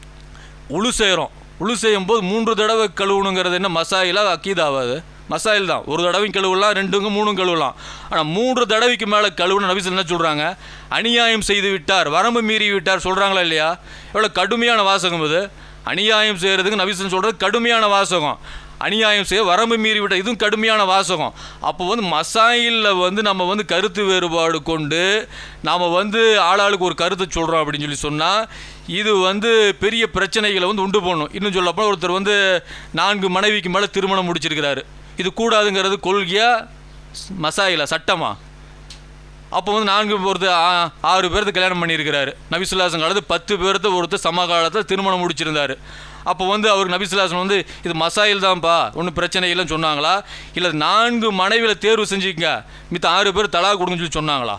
A: உழு செய்கிறோம் உழு செய்யும் போது மூன்று தடவை கழுவணுங்கிறது என்ன மசாயிலா அக்கீதாவாது மசாயில் தான் ஒரு தடவையும் கழுவலாம் ரெண்டுங்க மூணும் கழுவலாம் ஆனால் மூன்று தடவைக்கு மேலே கழுவுன நபிசல் என்ன சொல்கிறாங்க அநியாயம் செய்து விட்டார் வரம்பு மீறி விட்டார் சொல்கிறாங்களா இல்லையா எவ்வளோ கடுமையான வாசகம் இது அநியாயம் செய்கிறதுக்கு நபிசன் சொல்கிறது கடுமையான வாசகம் அநியாயம் செய்ய வரம்பு மீறி விட்ட இதுவும் கடுமையான வாசகம் அப்போ வந்து மசாயிலில் வந்து நம்ம வந்து கருத்து வேறுபாடு கொண்டு நாம் வந்து ஆளாளுக்கு ஒரு கருத்தை சொல்கிறோம் அப்படின்னு சொல்லி சொன்னால் இது வந்து பெரிய பிரச்சனைகளை வந்து உண்டு போடணும் இன்னும் சொல்லப்போனால் ஒருத்தர் வந்து நான்கு மனைவிக்கு மேலே திருமணம் முடிச்சிருக்கிறாரு இது கூடாதுங்கிறது கொள்கையா மசாயிலா சட்டமா அப்போ வந்து நான்கு ஒருத்தர் ஆ- ஆறு பேர்த்து கல்யாணம் பண்ணியிருக்கிறாரு நபிசுல்லாசன் காலத்து பத்து பேர்த்து ஒருத்தர் சமகாலத்தில் திருமணம் முடிச்சிருந்தாரு அப்போ வந்து அவருக்கு நபிசுல்லாசன் வந்து இது மசாயில் தான்ப்பா ஒன்றும் பிரச்சனை இல்லைன்னு சொன்னாங்களா இல்லை நான்கு மனைவியில் தேர்வு செஞ்சுக்கங்க மித்த ஆறு பேர் தலா கொடுங்கன்னு சொல்லி சொன்னாங்களா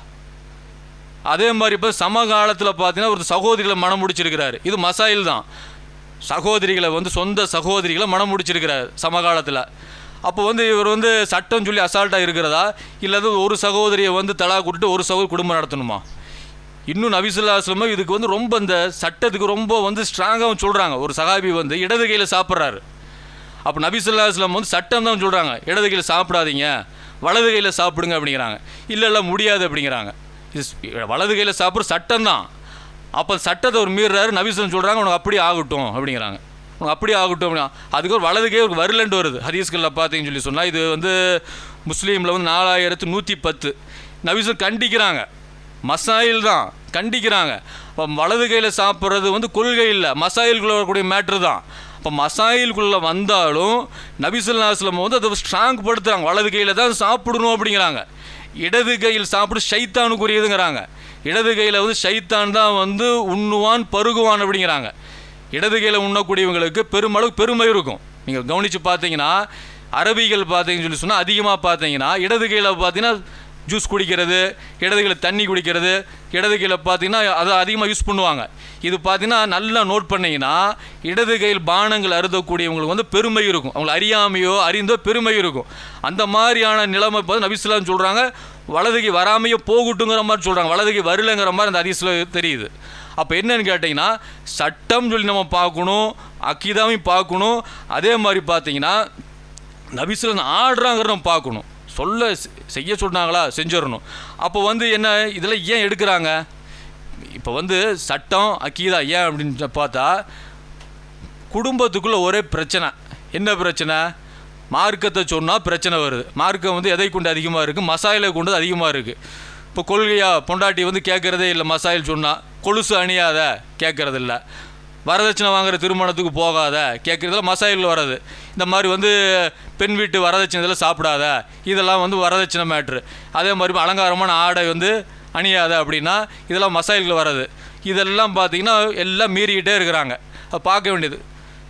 A: அதே மாதிரி இப்போ சமகாலத்தில் பார்த்தீங்கன்னா ஒரு சகோதரிகளை மனம் முடிச்சிருக்கிறாரு இது மசாயில் தான் சகோதரிகளை வந்து சொந்த சகோதரிகளை மனம் முடிச்சிருக்கிறார் சமகாலத்தில் அப்போ வந்து இவர் வந்து சட்டம் சொல்லி அசால்ட்டாக இருக்கிறதா இல்லாத ஒரு சகோதரியை வந்து தலா கூட்டிட்டு ஒரு சகோதரி குடும்பம் நடத்தணுமா இன்னும் நபிசுல்லாஸ்லமோ இதுக்கு வந்து ரொம்ப இந்த சட்டத்துக்கு ரொம்ப வந்து ஸ்ட்ராங்காகவும் சொல்கிறாங்க ஒரு சகாபி வந்து இடது கையில் சாப்பிட்றாரு அப்போ நபிசுல்லாஸ்லம் வந்து சட்டம் தான் சொல்கிறாங்க இடது கையில் சாப்பிடாதீங்க வலது கையில் சாப்பிடுங்க அப்படிங்கிறாங்க இல்லை இல்லை முடியாது அப்படிங்கிறாங்க இது ஸ்- வலது கையில் சாப்பிட்ற சட்டம் தான் அப்போ சட்டத்தை ஒரு மீறாரு நபிசுலம் சொல்கிறாங்க உனக்கு அப்படி ஆகட்டும் அப்படிங்கிறாங்க உனக்கு அப்படி ஆகட்டும் அப்படின்னா அதுக்கு ஒரு வலது கை ஒரு வரலண்டு வருது ஹதீஸ்களில் பார்த்தீங்கன்னு சொல்லி சொன்னால் இது வந்து முஸ்லீமில் வந்து நாலாயிரத்து நூற்றி பத்து நபிசுலம் கண்டிக்கிறாங்க மசாயில் தான் கண்டிக்கிறாங்க இப்போ வலது கையில் சாப்பிட்றது வந்து கொள்கை இல்லை மசாயில்குள்ளே வரக்கூடிய மேட்ரு தான் இப்போ மசாயில்குள்ளே வந்தாலும் நபிசுல்லாஸ்லம் வந்து அதை ஸ்ட்ராங் படுத்துறாங்க வலது கையில் தான் சாப்பிடணும் அப்படிங்கிறாங்க இடது கையில் சாப்பிடு ஷைத்தானுக்குரியதுங்கிறாங்க இடது கையில் வந்து ஷைத்தான் தான் வந்து உண்ணுவான் பருகுவான் அப்படிங்கிறாங்க இடது கையில் உண்ணக்கூடியவங்களுக்கு பெருமளவு பெருமை இருக்கும் நீங்கள் கவனித்து பார்த்தீங்கன்னா அரபிகள் பார்த்தீங்கன்னு சொல்லி சொன்னால் அதிகமாக பார்த்தீங்கன்னா இடது கையில் பார்த்தீங்கன்னா ஜூஸ் குடிக்கிறது இடது கையில் தண்ணி குடிக்கிறது இடது கையில் பார்த்தீங்கன்னா அதை அதிகமாக யூஸ் பண்ணுவாங்க இது பார்த்தீங்கன்னா நல்லா நோட் பண்ணீங்கன்னா இடது கையில் பானங்கள் அருந்தக்கூடியவங்களுக்கு வந்து பெருமை இருக்கும் அவங்களை அறியாமையோ அறிந்தோ பெருமை இருக்கும் அந்த மாதிரியான நிலைமை பார்த்து நபிஸ்லாம் சொல்கிறாங்க வலதுகை வராமையே போகட்டுங்கிற மாதிரி சொல்கிறாங்க வலதுகை வரலங்கிற மாதிரி அந்த அதிசயில் தெரியுது அப்போ என்னன்னு கேட்டிங்கன்னா சட்டம் சொல்லி நம்ம பார்க்கணும் அக்கீதாவையும் பார்க்கணும் அதே மாதிரி பார்த்தீங்கன்னா நபிசுலன் ஆடுறாங்கிறத நம்ம பார்க்கணும் சொல்ல செ- செய்ய சொன்னாங்களா செஞ்சிடணும் அப்போ வந்து என்ன இதெல்லாம் ஏன் எடுக்கிறாங்க இப்போ வந்து சட்டம் அக்கீதா ஏன் அப்படின்னு பார்த்தா குடும்பத்துக்குள்ளே ஒரே பிரச்சனை என்ன பிரச்சனை மார்க்கத்தை சொன்னால் பிரச்சனை வருது மார்க்கம் வந்து எதை கொண்டு அதிகமாக இருக்குது மசாயிலை கொண்டு அதிகமாக இருக்குது இப்போ கொள்கையா பொண்டாட்டி வந்து கேட்குறதே இல்லை மசாயில் சொன்னால் கொலுசு அணியாத கேட்குறது இல்லை வரதட்சணை வாங்குற திருமணத்துக்கு போகாத கேட்குறதுல மசாயில் வர்றது இந்த மாதிரி வந்து பெண் வீட்டு வரதட்சணை இதெல்லாம் சாப்பிடாத இதெல்லாம் வந்து வரதட்சணை மேட்ரு அதே மாதிரி அலங்காரமான ஆடை வந்து அணியாத அப்படின்னா இதெல்லாம் மசாயில்கள் வர்றது இதெல்லாம் பார்த்தீங்கன்னா எல்லாம் மீறிக்கிட்டே இருக்கிறாங்க அது பார்க்க வேண்டியது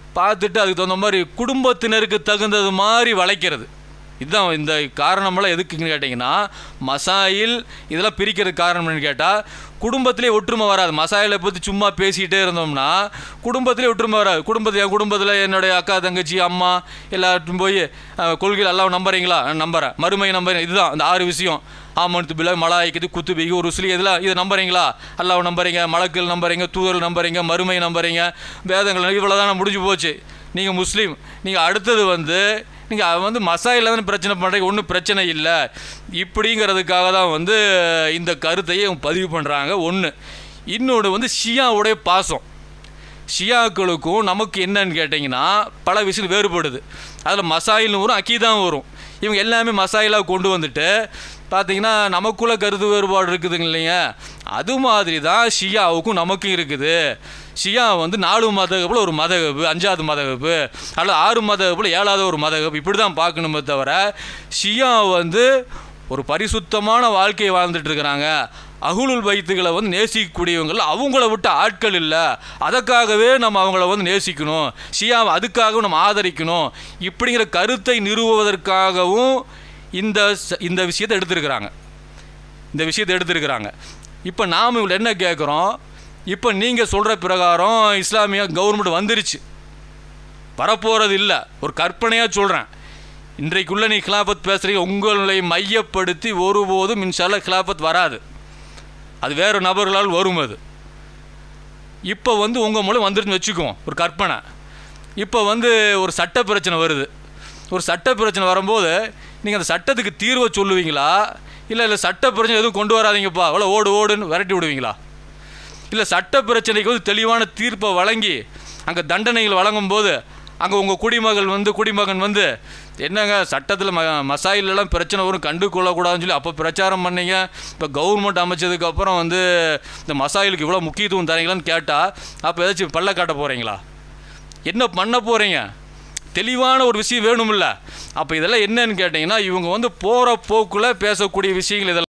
A: பார்த்துட்டு அதுக்கு தகுந்த மாதிரி குடும்பத்தினருக்கு தகுந்தது மாதிரி வளைக்கிறது இதுதான் இந்த காரணமெல்லாம் எதுக்குன்னு கேட்டிங்கன்னா மசாயில் இதெல்லாம் பிரிக்கிறதுக்கு காரணம்னு கேட்டால் குடும்பத்திலே ஒற்றுமை வராது மசாயிலை பற்றி சும்மா பேசிக்கிட்டே இருந்தோம்னா குடும்பத்திலே ஒற்றுமை வராது குடும்பத்தில் என் குடும்பத்தில் என்னுடைய அக்கா தங்கச்சி அம்மா எல்லாரும் போய் அஹ், கொள்கையில் எல்லாம் நம்புறீங்களா நான் நம்புறேன் மறுமை நம்புறேன் இதுதான் இந்த ஆறு விஷயம் ஆமன்த்து பிள்ளை மலாய்க்குது குத்து பிகு ஒரு உசுலி இதெல்லாம் இதை நம்புறீங்களா அல்லாஹ் நம்புறீங்க மலக்கள் நம்புறீங்க தூதர்கள் நம்புறீங்க மறுமை நம்புறீங்க வேதங்கள் இவ்வளோ முடிஞ்சு போச்சு நீங்கள் முஸ்லீம் நீங்கள் அடுத்தது வந்து நீங்கள் வந்து மசாயில் தான் பிரச்சனை பண்ணுறீங்க ஒன்றும் பிரச்சனை இல்லை இப்படிங்கிறதுக்காக தான் வந்து இந்த கருத்தையே இவங்க பதிவு பண்ணுறாங்க ஒன்று இன்னொன்று வந்து ஷியாவுடைய பாசம் ஷியாக்களுக்கும் நமக்கு என்னன்னு கேட்டிங்கன்னா பல விஷயம் வேறுபடுது அதில் மசாயிலும் வரும் அக்கீதான் வரும் இவங்க எல்லாமே மசாயிலாக கொண்டு வந்துட்டு பார்த்தீங்கன்னா நமக்குள்ள கருத்து வேறுபாடு இருக்குதுங்க இல்லைங்க அது மாதிரி தான் ஷியாவுக்கும் நமக்கும் இருக்குது ஷியா வந்து நாலு மதகப்பில் ஒரு மதகப்பு அஞ்சாவது மதகப்பு அல்லது ஆறு மதகப்பில் ஏழாவது ஒரு மதகப்பு இப்படி தான் பார்க்கணுமே தவிர ஷியா வந்து ஒரு பரிசுத்தமான வாழ்க்கையை வாழ்ந்துட்டு இருக்கிறாங்க அகுலுல் பைத்துகளை வந்து நேசிக்கக்கூடியவங்கள் அவங்கள விட்ட ஆட்கள் இல்லை அதற்காகவே நம்ம அவங்கள வந்து நேசிக்கணும் ஷியாவை அதுக்காகவும் நம்ம ஆதரிக்கணும் இப்படிங்கிற கருத்தை நிறுவுவதற்காகவும் இந்த ச- இந்த விஷயத்தை எடுத்திருக்கிறாங்க இந்த விஷயத்தை எடுத்திருக்கிறாங்க இப்போ நாம் இவங்களை என்ன கேட்குறோம் இப்போ நீங்கள் சொல்கிற பிரகாரம் இஸ்லாமிய கவர்மெண்ட் வந்துருச்சு வரப்போகிறது இல்லை ஒரு கற்பனையாக சொல்கிறேன் இன்றைக்குள்ளே நீ கிலாபத் பேசுகிறீங்க உங்களை மையப்படுத்தி ஒருபோதும் இன்ஷால்லா கிலாபத் வராது அது வேறு நபர்களால் வரும் அது இப்போ வந்து உங்கள் மூலம் வந்துருன்னு வச்சுக்குவோம் ஒரு கற்பனை இப்போ வந்து ஒரு சட்ட பிரச்சனை வருது ஒரு சட்ட பிரச்சனை வரும்போது நீங்கள் அந்த சட்டத்துக்கு தீர்வை சொல்லுவீங்களா இல்லை இல்லை சட்ட பிரச்சனை எதுவும் கொண்டு வராதீங்கப்பா அவ்வளோ ஓடு ஓடுன்னு விரட்டி விடுவீங்களா இல்லை சட்ட பிரச்சனைக்கு வந்து தெளிவான தீர்ப்பை வழங்கி அங்கே தண்டனைகள் வழங்கும்போது அங்கே உங்கள் குடிமகள் வந்து குடிமகன் வந்து என்னங்க சட்டத்தில் ம மசாயிலெல்லாம் பிரச்சனை வரும் கண்டு கொள்ளக்கூடாதுன்னு சொல்லி அப்போ பிரச்சாரம் பண்ணீங்க இப்போ கவர்மெண்ட் அமைச்சதுக்கு அப்புறம் வந்து இந்த மசாயிலுக்கு இவ்வளோ முக்கியத்துவம் தரீங்களான்னு கேட்டால் அப்போ ஏதாச்சும் பல்ல காட்ட போகிறீங்களா என்ன பண்ண போகிறீங்க தெளிவான ஒரு விஷயம் வேணுமில்ல அப்போ இதெல்லாம் என்னன்னு கேட்டிங்கன்னா இவங்க வந்து போகிற போக்கில் பேசக்கூடிய விஷயங்கள் இதெல்லாம்